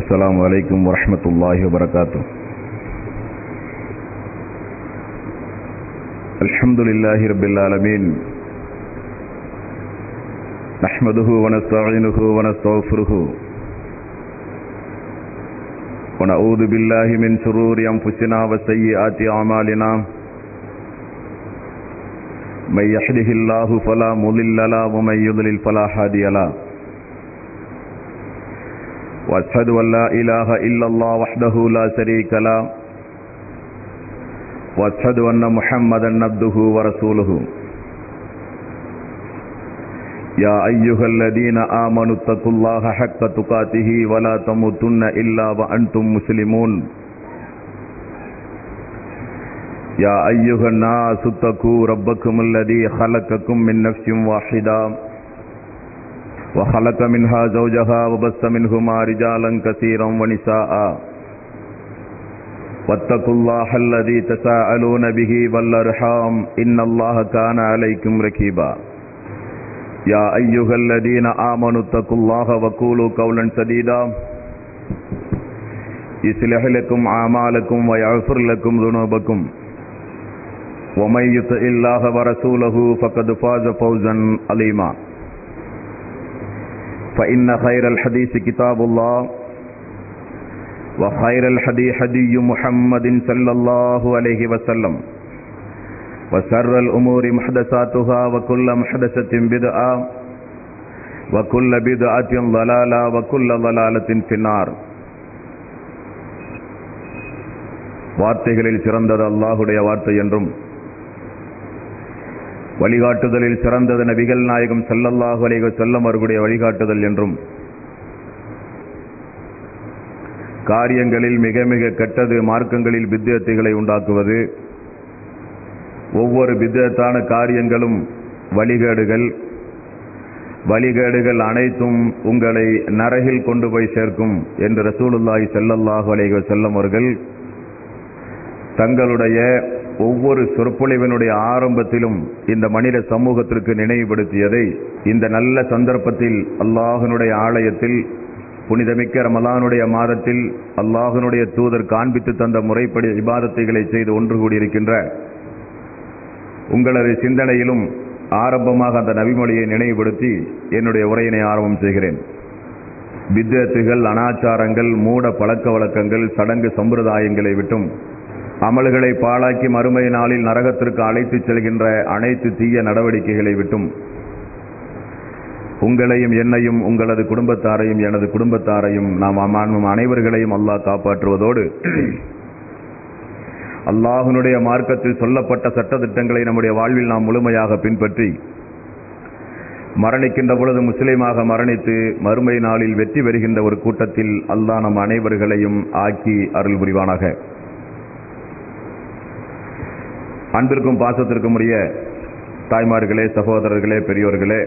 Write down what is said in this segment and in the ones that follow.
السلام عليكم ورحمة الله وبركاته الحمد لله رب العالمين نحمده ونستعينه ونستغفره ونعوذ بالله من شرور أنفسنا وسيئات أعمالنا من يحده الله فلا مضل له ومن يضلل فلا هادي له واشهد ان لا اله الا الله وحده لا شريك له واشهد ان محمدا عبده ورسوله يا ايها الذين امنوا اتقوا الله حق تقاته ولا تموتن الا وانتم مسلمون يا ايها الناس اتقوا ربكم الذي خلقكم من نفس واحده وخلق منها زوجها وبث منهما رجالا كثيرا ونساء واتقوا الله الذي تساءلون به والارحام ان الله كان عليكم ركيبا يا ايها الذين امنوا اتقوا الله وقولوا قولا سديدا يصلح لكم اعمالكم ويغفر لكم ذنوبكم ومن يطع الله ورسوله فقد فاز فوزا عظيما فإن خير الحديث كتاب الله وخير الحدي حدي محمد صلى الله عليه وسلم وسر الأمور محدثاتها وكل محدثة بدعة وكل بدعة ضلالة وكل ضلالة في النار வார்த்தைகளில் சிறந்தது அல்லாஹுடைய வார்த்தை என்றும் வழிகாட்டுதலில் சிறந்தது நபிகள் நாயகம் செல்லல்லாஹு அலைக செல்லம் அவர்களுடைய வழிகாட்டுதல் என்றும் காரியங்களில் மிக மிக கெட்டது மார்க்கங்களில் பித்தியத்தைகளை உண்டாக்குவது ஒவ்வொரு பித்தியத்தான காரியங்களும் வழிகேடுகள் வழிகேடுகள் அனைத்தும் உங்களை நரகில் கொண்டு போய் சேர்க்கும் என்று ரசூலுல்லாஹி செல்லல்லாஹு அலைக செல்லம் அவர்கள் தங்களுடைய ஒவ்வொரு சொற்பொழிவினுடைய ஆரம்பத்திலும் இந்த மனித சமூகத்திற்கு நினைவுபடுத்தியதை இந்த நல்ல சந்தர்ப்பத்தில் அல்லாஹனுடைய ஆலயத்தில் புனிதமிக்க ரமலானுடைய மாதத்தில் அல்லாஹனுடைய தூதர் காண்பித்து தந்த முறைப்படி இபாதத்தைகளை செய்து ஒன்று கூடியிருக்கின்ற உங்களது சிந்தனையிலும் ஆரம்பமாக அந்த நபிமொழியை நினைவுபடுத்தி என்னுடைய உரையினை ஆரம்பம் செய்கிறேன் வித்தியத்துகள் அனாச்சாரங்கள் மூட பழக்க வழக்கங்கள் சடங்கு சம்பிரதாயங்களை விட்டும் அமல்களை பாழாக்கி மறுமை நாளில் நரகத்திற்கு அழைத்துச் செல்கின்ற அனைத்து தீய நடவடிக்கைகளை விட்டும் உங்களையும் என்னையும் உங்களது குடும்பத்தாரையும் எனது குடும்பத்தாரையும் நாம் அனைவர்களையும் அல்லாஹ் காப்பாற்றுவதோடு அல்லாஹனுடைய மார்க்கத்தில் சொல்லப்பட்ட சட்டத்திட்டங்களை நம்முடைய வாழ்வில் நாம் முழுமையாக பின்பற்றி மரணிக்கின்ற பொழுது முஸ்லீமாக மரணித்து மறுமை நாளில் வெற்றி பெறுகின்ற ஒரு கூட்டத்தில் அல்லாஹ் நம் அனைவர்களையும் ஆக்கி அருள் புரிவானாக அன்பிற்கும் பாசத்திற்கும் உரிய தாய்மார்களே சகோதரர்களே பெரியோர்களே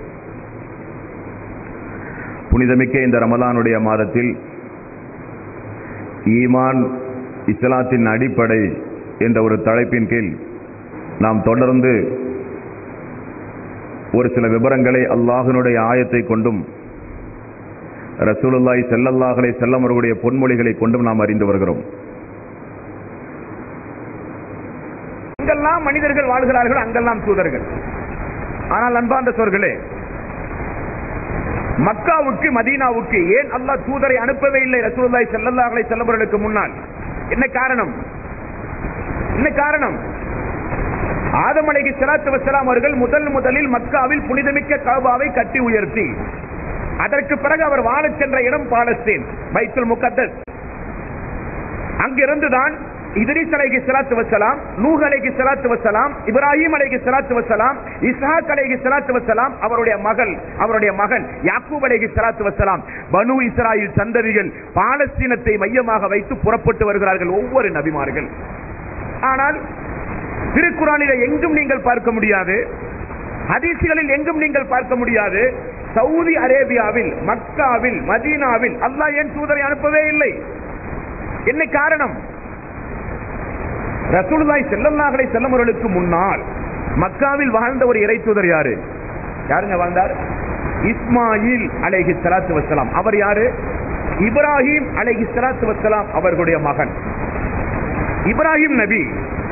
புனிதமிக்க இந்த ரமலானுடைய மாதத்தில் ஈமான் இஸ்லாத்தின் அடிப்படை என்ற ஒரு தலைப்பின் கீழ் நாம் தொடர்ந்து ஒரு சில விவரங்களை அல்லாஹனுடைய ஆயத்தை கொண்டும் ரசூலுல்லாய் செல்லல்லாஹலை செல்லமர்களுடைய பொன்மொழிகளை கொண்டும் நாம் அறிந்து வருகிறோம் எங்கெல்லாம் மனிதர்கள் வாழ்கிறார்கள் அங்கெல்லாம் தூதர்கள் ஆனால் அன்பார்ந்த சோர்களே மக்காவுக்கு மதீனாவுக்கு ஏன் அல்லாஹ் தூதரை அனுப்பவே இல்லை ரசூலுல்லாய் செல்லல்லாஹலை செல்லவர்களுக்கு முன்னால் என்ன காரணம் என்ன காரணம் ஆதம் அலைகி சலாத்து வசலாம் அவர்கள் முதல் முதலில் மக்காவில் புனிதமிக்க கபாவை கட்டி உயர்த்தி அதற்கு பிறகு அவர் வாழச் சென்ற இடம் பாலஸ்தீன் பைத்துல் முகத்தஸ் அங்கிருந்துதான் இதிரிஸ் அலைகி சலாத்து வசலாம் நூஹ் அலைகி சலாத்து வசலாம் இப்ராஹிம் அலைகி சலாத்து வசலாம் இஸ்ஹாக் அலைகி சலாத்து வசலாம் அவருடைய மகள் அவருடைய மகன் யாக்கூப் அலைகி சலாத்து வசலாம் பனு இஸ்ராயில் சந்ததிகள் பாலஸ்தீனத்தை மையமாக வைத்து புறப்பட்டு வருகிறார்கள் ஒவ்வொரு நபிமார்கள் ஆனால் திருக்குறானில எங்கும் நீங்கள் பார்க்க முடியாது ஹதீசுகளில் எங்கும் நீங்கள் பார்க்க முடியாது சவுதி அரேபியாவில் மக்காவில் மதீனாவில் அல்லாஹ் ஏன் தூதரை அனுப்பவே இல்லை என்ன காரணம் ரசூலுல்லாஹி ஸல்லல்லாஹு அலைஹி வஸல்லம் அவர்களுக்கு முன்னால் மக்காவில் வாழ்ந்த ஒரு இறை தூதர் யாரு யாருங்க வாழ்ந்தார் இஸ்மாயில் அலைஹி ஸலாத்து வஸலாம் அவர் யாரு இப்ராஹிம் அலைஹி ஸலாத்து வஸ்ஸலாம் அவர்களுடைய மகன் இப்ராஹிம் நபி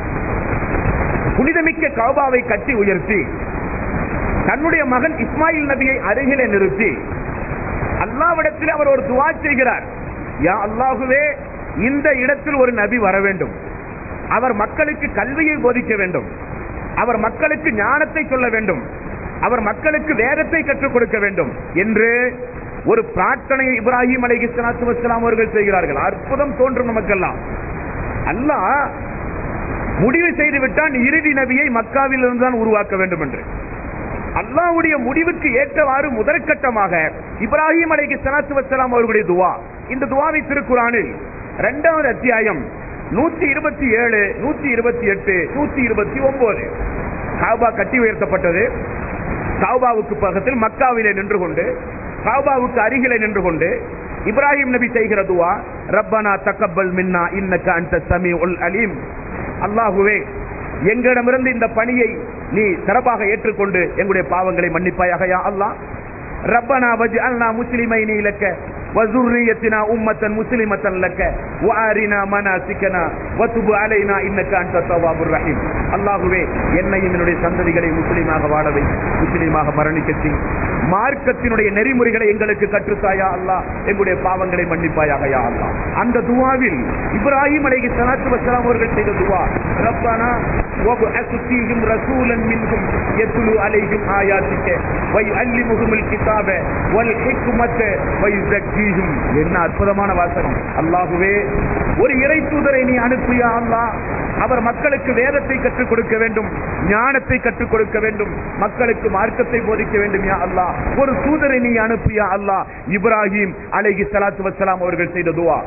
புனிதமிக்க கௌபாவை கட்டி உயர்த்தி தன்னுடைய மகன் இஸ்மாயில் நபியை அருகிலே நிறுத்தி அல்லாவிடத்தில் அவர் ஒரு துவா செய்கிறார் யா அல்லாஹுவே இந்த இடத்தில் ஒரு நபி வர வேண்டும் அவர் மக்களுக்கு கல்வியை போதிக்க வேண்டும் அவர் மக்களுக்கு ஞானத்தை சொல்ல வேண்டும் அவர் மக்களுக்கு வேதத்தை கற்றுக் கொடுக்க வேண்டும் என்று ஒரு பிரார்த்தனையை இப்ராஹிம் அலைஹி ஸலாத்து வஸ்ஸலாம் அவர்கள் செய்கிறார்கள் அற்புதம் தோன்றும் நமக்கெல்லாம் அல்லாஹ் முடிவு செய்து விட்டான் இறுதி நபியை மக்காவில் இருந்துதான் உருவாக்க வேண்டும் என்று அல்லாஹ்வுடைய முடிவுக்கு ஏற்றவாறு முதற்கட்டமாக இப்ராஹிம் அலைஹி ஸலாத்து வஸ்ஸலாம் அவர்களுடைய துவா இந்த துவாவை திருக்குறானில் இரண்டாவது அத்தியாயம் நூத்தி இருபத்தி ஏழு நூத்தி இருபத்தி எட்டு நூத்தி இருபத்தி ஒன்பது காபா கட்டி உயர்த்தப்பட்டது காபாவுக்கு பக்கத்தில் மக்காவிலே நின்று கொண்டு காபாவுக்கு அருகிலே நின்று கொண்டு இப்ராஹிம் நபி செய்கிற துவா ரப்பனா தக்கப்பல் மின்னா இன்னக்க அன்த சமீஉல் அலீம் அல்லாஹுவே எங்களிடமிருந்து இந்த பணியை நீ சிறப்பாக ஏற்றுக்கொண்டு எங்களுடைய பாவங்களை மன்னிப்பாயாக யா அல்லாஹ் ரப்பனா வஜ்அல்னா முஸ்லிமைனி லக்க وذريتنا أمة مسلمة لك وآرنا مناسكنا وتب علينا إنك أنت التواب الرحيم அல்லாஹுவே என்னையும் என்னுடைய சந்ததிகளை முஸ்லீமாக வாழவை முஸ்லீமாக மரணிக்க செய் மார்க்கத்தினுடைய நெறிமுறைகளை எங்களுக்கு கற்றுத்தாயா அல்லாஹ் எங்களுடைய பாவங்களை மன்னிப்பாயாக யா அல்லாஹ் அந்த துவாவில் இப்ராஹிம் அலைஹி ஸலாத்து வஸலாம் அவர்கள் செய்த துவா ரப்பனா وابعث فيهم رسولا منهم يتلو عليهم آياتك ويعلمهم الكتاب والحكمة ويزكيهم என்ன அற்புதமான வாசகம் அல்லாஹுவே ஒரு இறை தூதரை நீ அனுப்பியா அல்லாஹ் அவர் மக்களுக்கு வேதத்தை கற்றுக் கொடுக்க வேண்டும் ஞானத்தை கற்றுக் கொடுக்க வேண்டும் மக்களுக்கு மார்க்கத்தை போதிக்க வேண்டும் யா அல்லாஹ் ஒரு தூதரை நீ அனுப்பியா அல்லாஹ் இப்ராஹிம் அலைஹி ஸலாத்து வஸ்ஸலாம் அவர்கள் செய்த துவா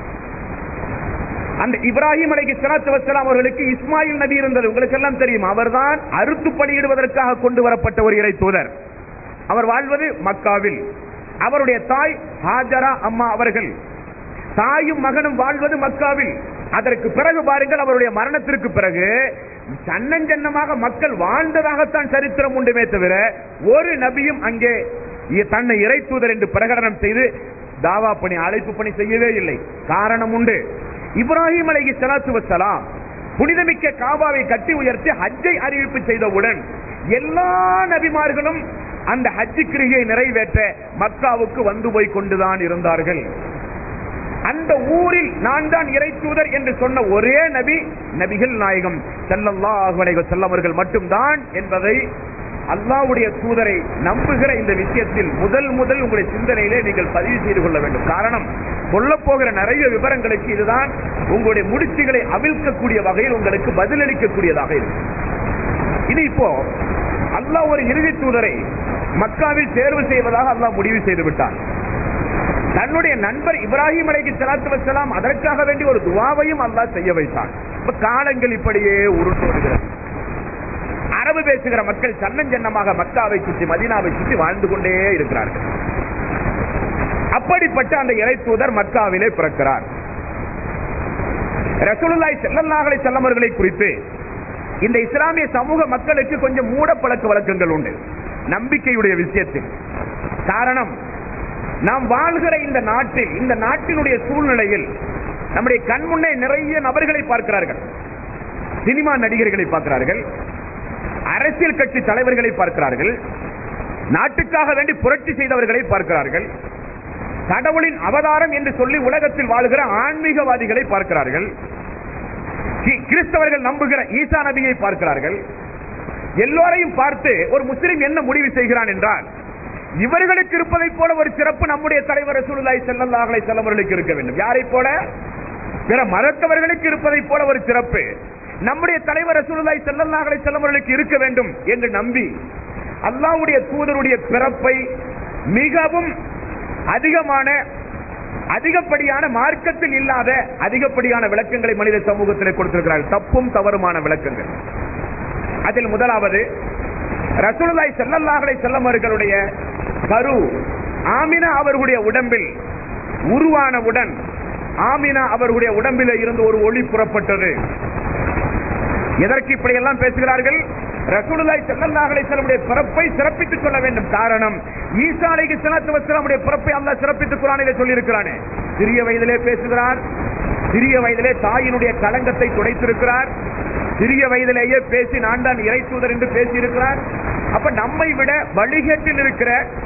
அந்த இப்ராஹிம் அலைஹி ஸலாத்து வஸ்ஸலாம் அவர்களுக்கு இஸ்மாயில் நபி இருந்தது உங்களுக்கு எல்லாம் தெரியும் அவர்தான் அறுத்து பலியிடுவதற்காக கொண்டு வரப்பட்ட ஒரு இறை தூதர் அவர் வாழ்வது மக்காவில் அவருடைய தாய் ஹாஜரா அம்மா அவர்கள் தாயும் மகனும் வாழ்வது மக்காவில் அதற்கு பிறகு பாருங்கள் அவருடைய மரணத்திற்கு பிறகு சன்னஞ்சன்னமாக மக்கள் வாழ்ந்ததாகத்தான் சரித்திரம் உண்டுமே தவிர ஒரு நபியும் அங்கே இ- தன்னை இறை தூதர் என்று பிரகடனம் செய்து தாவா பணி அழைப்பு பணி செய்யவே இல்லை காரணம் உண்டு இப்ராஹிம் அலைஹி ஸலாத்து வஸ்ஸலாம் புனிதமிக்க காபாவை கட்டி உயர்த்தி ஹஜ்ஜை அறிவிப்பு செய்தவுடன் எல்லா நபிமார்களும் அந்த ஹஜ் கிரியை நிறைவேற்ற மக்காவுக்கு வந்து போய் கொண்டுதான் இருந்தார்கள் அந்த ஊரில் நான் தான் இறை தூதர் என்று சொன்ன ஒரே நபி நபிகள் நாயகம் ஸல்லல்லாஹு அலைஹி வஸல்லம் அவர்கள் மட்டும்தான் என்பதை அல்லாஹ்வுடைய தூதரை நம்புகிற இந்த விஷயத்தில் முதல் முதல் உங்களுடைய சிந்தனையிலே நீங்கள் பதிவு செய்து கொள்ள வேண்டும் காரணம் சொல்லப் போகிற நிறைய விவரங்களுக்கு இதுதான் உங்களுடைய முடிச்சுகளை அவிழ்க்கக்கூடிய வகையில் உங்களுக்கு பதிலளிக்கக்கூடியதாக இருக்கும் இது இப்போ அல்லாஹ் ஒரு இறுதி தூதரை மக்காவில் தேர்வு செய்வதாக அல்லாஹ் முடிவு செய்து விட்டான் தன்னுடைய நண்பர் இப்ராஹிம் அலைஹி ஸலாத்து வஸலாம் அதற்காக வேண்டி ஒரு துவாவையும் அல்லாஹ் செய்ய வைத்தான் இப்ப காலங்கள் இப்படியே உருண்டோடுகிறது அரபு பேசுகிற மக்கள் சன்னஞ்சன்னமாக மக்காவை சுற்றி மதீனாவை சுற்றி வாழ்ந்து கொண்டே இருக்கிறார்கள் அப்படிப்பட்ட அந்த இறை தூதர் மக்காவிலே பிறக்கிறார் ரசூலுல்லாஹி ஸல்லல்லாஹு அலைஹி வஸல்லம் அவர்களை குறித்து இந்த இஸ்லாமிய சமூக மக்களுக்கு கொஞ்சம் மூட பழக்க வழக்கங்கள் உண்டு நம்பிக்கையுடைய விஷயத்தில் காரணம் நாம் வாழ்கிற இந்த நாட்டில் இந்த நாட்டினுடைய சூழ்நிலையில் நம்முடைய கண் முன்னே நிறைய நபர்களை பார்க்கிறார்கள் சினிமா நடிகர்களை பார்க்கிறார்கள் அரசியல் கட்சி தலைவர்களை பார்க்கிறார்கள் நாட்டுக்காக வேண்டி புரட்சி செய்தவர்களை பார்க்கிறார்கள் கடவுளின் அவதாரம் என்று சொல்லி உலகத்தில் வாழ்கிற ஆன்மீகவாதிகளை பார்க்கிறார்கள் கி- கிறிஸ்தவர்கள் நம்புகிற ஈசா நபியை பார்க்கிறார்கள் எல்லோரையும் பார்த்து ஒரு முஸ்லிம் என்ன முடிவு செய்கிறான் என்றால் இவர்களுக்கு இருப்பதைப் போல ஒரு சிறப்பு நம்முடைய தலைவர் ரசூலுல்லாஹி ஸல்லல்லாஹு அலைஹி வஸல்லம் அவர்களுக்கு இருக்க வேண்டும் யாரைப் போல பிற மதத்தவர்களுக்கு இருப்பதைப் போல ஒரு சிறப்பு நம்முடைய தலைவர் ரசூலுல்லாஹி ஸல்லல்லாஹு அலைஹி வஸல்லம் அவர்களுக்கு இருக்க வேண்டும் என்று நம்பி அல்லாஹ்வுடைய தூதருடைய பிறப்பை மிகவும் அதிகமான அதிகப்படியான மார்க்கத்தில் இல்லாத அதிகப்படியான விளக்கங்களை மனித சமூகத்தில் கொடுத்திருக்கிறார்கள் தப்பும் தவறுமான விளக்கங்கள் அதில் முதலாவது ரசூலுல்லாஹி ஸல்லல்லாஹு அலைஹி வஸல்லம் அவர்களுடைய கரு ஆமினா அவர்களுடைய உடம்பில் உருவானவுடன் ஆமினா அவர்களுடைய உடம்பில் இருந்து ஒரு ஒளி புறப்பட்டது எதற்கு இப்படி எல்லாம் பேசுகிறார்கள் ரசூலுல்லாஹி ஸல்லல்லாஹு அலைஹி வஸல்லமுடைய பிறப்பை சிறப்பித்துக் கொள்ள வேண்டும் காரணம் ஈசா அலைஹி ஸலாத்து வஸல்லமுடைய பிறப்பை அல்லாஹ் சிறப்பித்து குர்ஆனிலே சொல்லி இருக்கிறானே சிறிய வயதிலே பேசுகிறார் சிறிய வயதிலே தாயினுடைய களங்கத்தை துடைத்திருக்கிறார் சிறிய வயதிலேயே பேசி நான் தான் இறை தூதர் என்று பேசி இருக்கிறார் அப்ப நம்மை விட வழிகேட்டில் இருக்கிற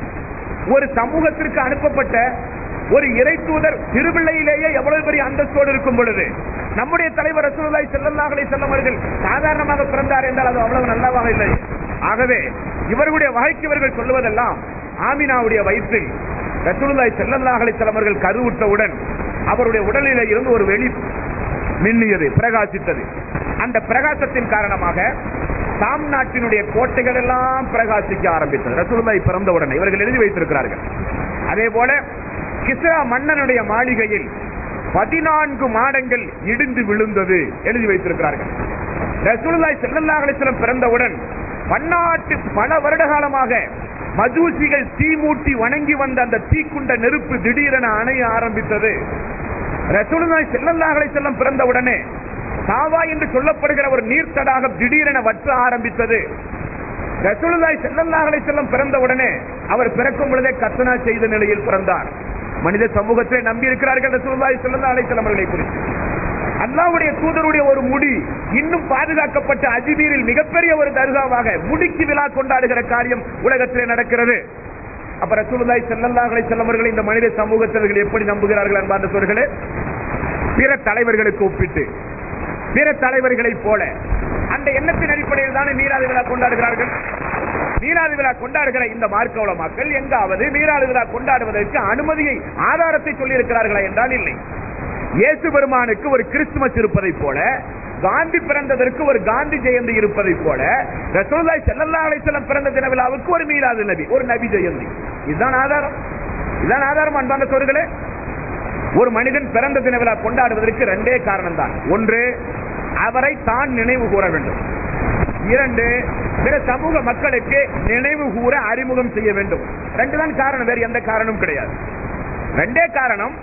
ஒரு சமூகத்திற்கு அனுப்பப்பட்ட ஒரு இறை தூதர் திருவிழையிலேயே எவ்வளவு பெரிய அந்தஸ்தோடு இருக்கும் பொழுது நம்முடைய தலைவர் ரசூலுல்லாஹி ஸல்லல்லாஹு அலைஹி வஸல்லம் அவர்கள் சாதாரணமாக பிறந்தார் என்றால் அது அவ்வளவு நல்லவாக இல்லை ஆகவே இவர்களுடைய வகைக்கு இவர்கள் சொல்லுவதெல்லாம் ஆமினாவுடைய வயிற்றில் ரசூலுல்லாஹி ஸல்லல்லாஹு அலைஹி வஸல்லம் அவர்கள் கருவுற்றவுடன் அவருடைய உடலிலே இருந்து ஒரு வெளி மின்னியது பிரகாசித்தது அந்த பிரகாசத்தின் காரணமாக தாம் நாட்டினுடைய கோட்டைகள் எல்லாம் பிரகாசிக்க ஆரம்பித்தது ரசூலுல்லாஹி பிறந்த உடனே இவர்கள் எழுதி வைத்திருக்கிறார்கள் அதே போல கிஸ்ரா மன்னனுடைய மாளிகையில் பதினான்கு மாடங்கள் இடிந்து விழுந்தது எழுதி வைத்திருக்கிறார்கள் ரசூலுல்லாஹி ஸல்லல்லாஹு அலைஹி வஸல்லம் பிறந்தவுடன் பன்னாட்டு பல வருட காலமாக மஜூசிகள் தீ மூட்டி வணங்கி வந்த அந்த தீக்குண்ட நெருப்பு திடீரென அணைய ஆரம்பித்தது ரசூலுல்லாஹி ஸல்லல்லாஹு அலைஹி வஸல்லம் பிறந்தவுடனே சாவா என்று சொல்லப்படுகிற ஒரு நீர் தடாகம் திடீரென வற்ற ஆரம்பித்தது ரசூலுல்லாஹி ஸல்லல்லாஹு அலைஹி வஸல்லம் பிறந்தவுடனே அவர் பிறக்கும் பொழுதே கத்தனா செய்த நிலையில் பிறந்தார் மனித சமூகத்தை நம்பி இருக்கிறார்கள் ரசூலுல்லாஹி ஸல்லல்லாஹு அலைஹி வஸல்லம் அவர்களை குறித்து அல்லாஹ்வுடைய தூதருடைய ஒரு முடி இன்னும் பாதுகாக்கப்பட்ட அஜ்மீரில் மிகப்பெரிய ஒரு தர்காவாக முடிக்கு விழா கொண்டாடுகிற காரியம் உலகத்திலே நடக்கிறது அப்ப ரசூலுல்லாஹி ஸல்லல்லாஹு அலைஹி வஸல்லம் அவர்களை இந்த மனித சமூகத்தினர்கள் எப்படி நம்புகிறார்கள் அன்பார்ந்த சோர்களே பிற தலைவர்களுக்கு ஒப்பிட்டு பிற தலைவர்களைப் போல அந்த எண்ணத்தின் அடிப்படையில் தானே மீராது விழா கொண்டாடுகிறார்கள் மீராது விழா கொண்டாடுகிற இந்த மார்க்க மக்கள் எங்காவது மீராது விழா கொண்டாடுவதற்கு அனுமதியை ஆதாரத்தை சொல்லி இருக்கிறார்களா என்றால் இல்லை இயேசு பெருமானுக்கு ஒரு கிறிஸ்துமஸ் இருப்பதை போல காந்தி பிறந்ததற்கு ஒரு காந்தி ஜெயந்தி இருப்பதை போல ரசூலுல்லாஹி ஸல்லல்லாஹு அலைஹி வஸல்லம் பிறந்த தின விழாவுக்கு ஒரு மீலாது நபி ஒரு நபி ஜெயந்தி இதுதான் ஆதாரம் இதுதான் ஆதாரம் அன்பான சோர்களே ஒரு மனிதன் பிறந்த தின விழா கொண்டாடுவதற்கு ரெண்டே காரணம் தான் ஒன்று அவரை தான் நினைவு கூற வேண்டும் இரண்டு பிற சமூக மக்களுக்கு நினைவு கூற அறிமுகம் செய்ய வேண்டும் ரெண்டு தான் காரணம் வேறு எந்த காரணமும் கிடையாது ரெண்டே காரணம்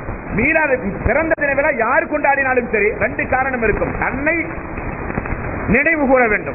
மீறாத பிறந்த தின விழா யார் கொண்டாடினாலும் சரி ரெண்டு காரணம் இருக்கும் தன்னை நினைவு கூற வேண்டும்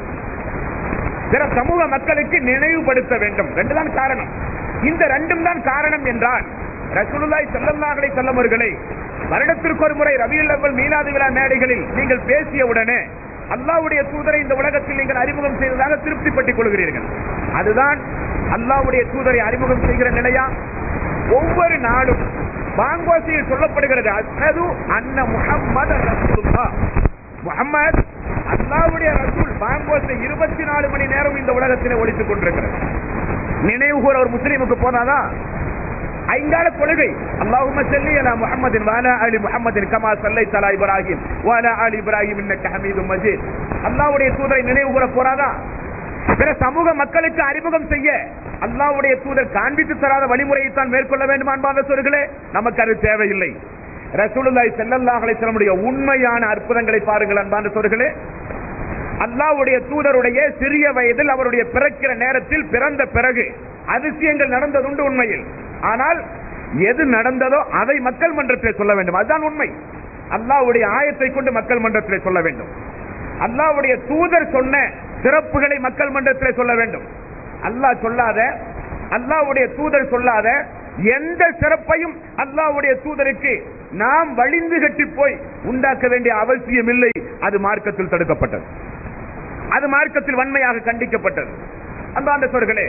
பிற சமூக மக்களுக்கு நினைவுபடுத்த வேண்டும் ரெண்டு தான் காரணம் இந்த ரெண்டும் தான் காரணம் என்றால் ரசூலுல்லாஹி ஸல்லல்லாஹு அலைஹி வஸல்லம் அவர்களை வருடத்திற்கு ஒரு முறை ரபியுல் அவ்வல் மீலாது விழா மேடைகளில் நீங்கள் பேசிய உடனே அல்லாஹ்வுடைய தூதரை இந்த உலகத்தில் நீங்கள் அறிமுகம் செய்ததாக திருப்திப்பட்டுக் கொள்கிறீர்கள் அதுதான் அல்லாஹ்வுடைய தூதரை அறிமுகம் செய்கிற நிலையா ஒவ்வொரு நாளும் பாங்கோசையில் சொல்லப்படுகிறது அஸ்ஹது அன்ன முஹம்மது ரசூலுல்லாஹ் முஹம்மது அல்லாஹ்வுடைய ரசூல் பாங்கோசை இருபத்தி நாலு மணி நேரம் இந்த உலகத்திலே ஒழித்துக் கொண்டிருக்கிறது நினைவு கூற ஒரு முஸ்லீமுக்கு போனாதான் ஐங்கால கொள்கை அல்லாஹும்ம ஸல்லி அலா முஹம்மதின் வஅலா ஆலி முஹம்மதின் கமா ஸல்லைத அலா இப்ராஹிம் வஅலா ஆலி இப்ராஹிம் இன்னக ஹமீதும் மஜீத் அல்லாஹ்வுடைய தூதரை நினைவு கூற போறாதா பிற சமூக மக்களுக்கு அறிமுகம் செய்ய அல்லாஹ்வுடைய தூதர் காண்பித்து தராத வழிமுறையை தான் மேற்கொள்ள வேண்டும் அன்பான சொற்களே நமக்கு அது தேவையில்லை ரசூலுல்லாஹி ஸல்லல்லாஹு அலைஹி வஸல்லம் உண்மையான அற்புதங்களை பாருங்கள் அன்பான சொற்களே அல்லாஹ்வுடைய தூதருடைய சிறிய வயதில் அவருடைய பிறக்கிற நேரத்தில் பிறந்த பிறகு அதிசயங்கள் நடந்ததுண்டு உண்மையில் ஆனால் எது நடந்ததோ அதை மக்கள் மன்றத்தில் சொல்ல வேண்டும் அதுதான் உண்மை அல்லாஹ்வுடைய ஆயத்தை கொண்டு மக்கள் மன்றத்தில் சொல்ல வேண்டும் அல்லாஹ்வுடைய தூதர் சொன்ன சிறப்புகளை மக்கள் மன்றத்தில் சொல்ல வேண்டும் அல்லாஹ் சொல்லாத அல்லாஹ்வுடைய தூதர் சொல்லாத எந்த சிறப்பையும் அல்லாஹ்வுடைய தூதருக்கு நாம் வழிந்து கட்டி போய் உண்டாக்க வேண்டிய அவசியம் இல்லை அது மார்க்கத்தில் தடுக்கப்பட்டது அது மார்க்கத்தில் வன்மையாக கண்டிக்கப்பட்டது அன்பார்ந்த சொற்களே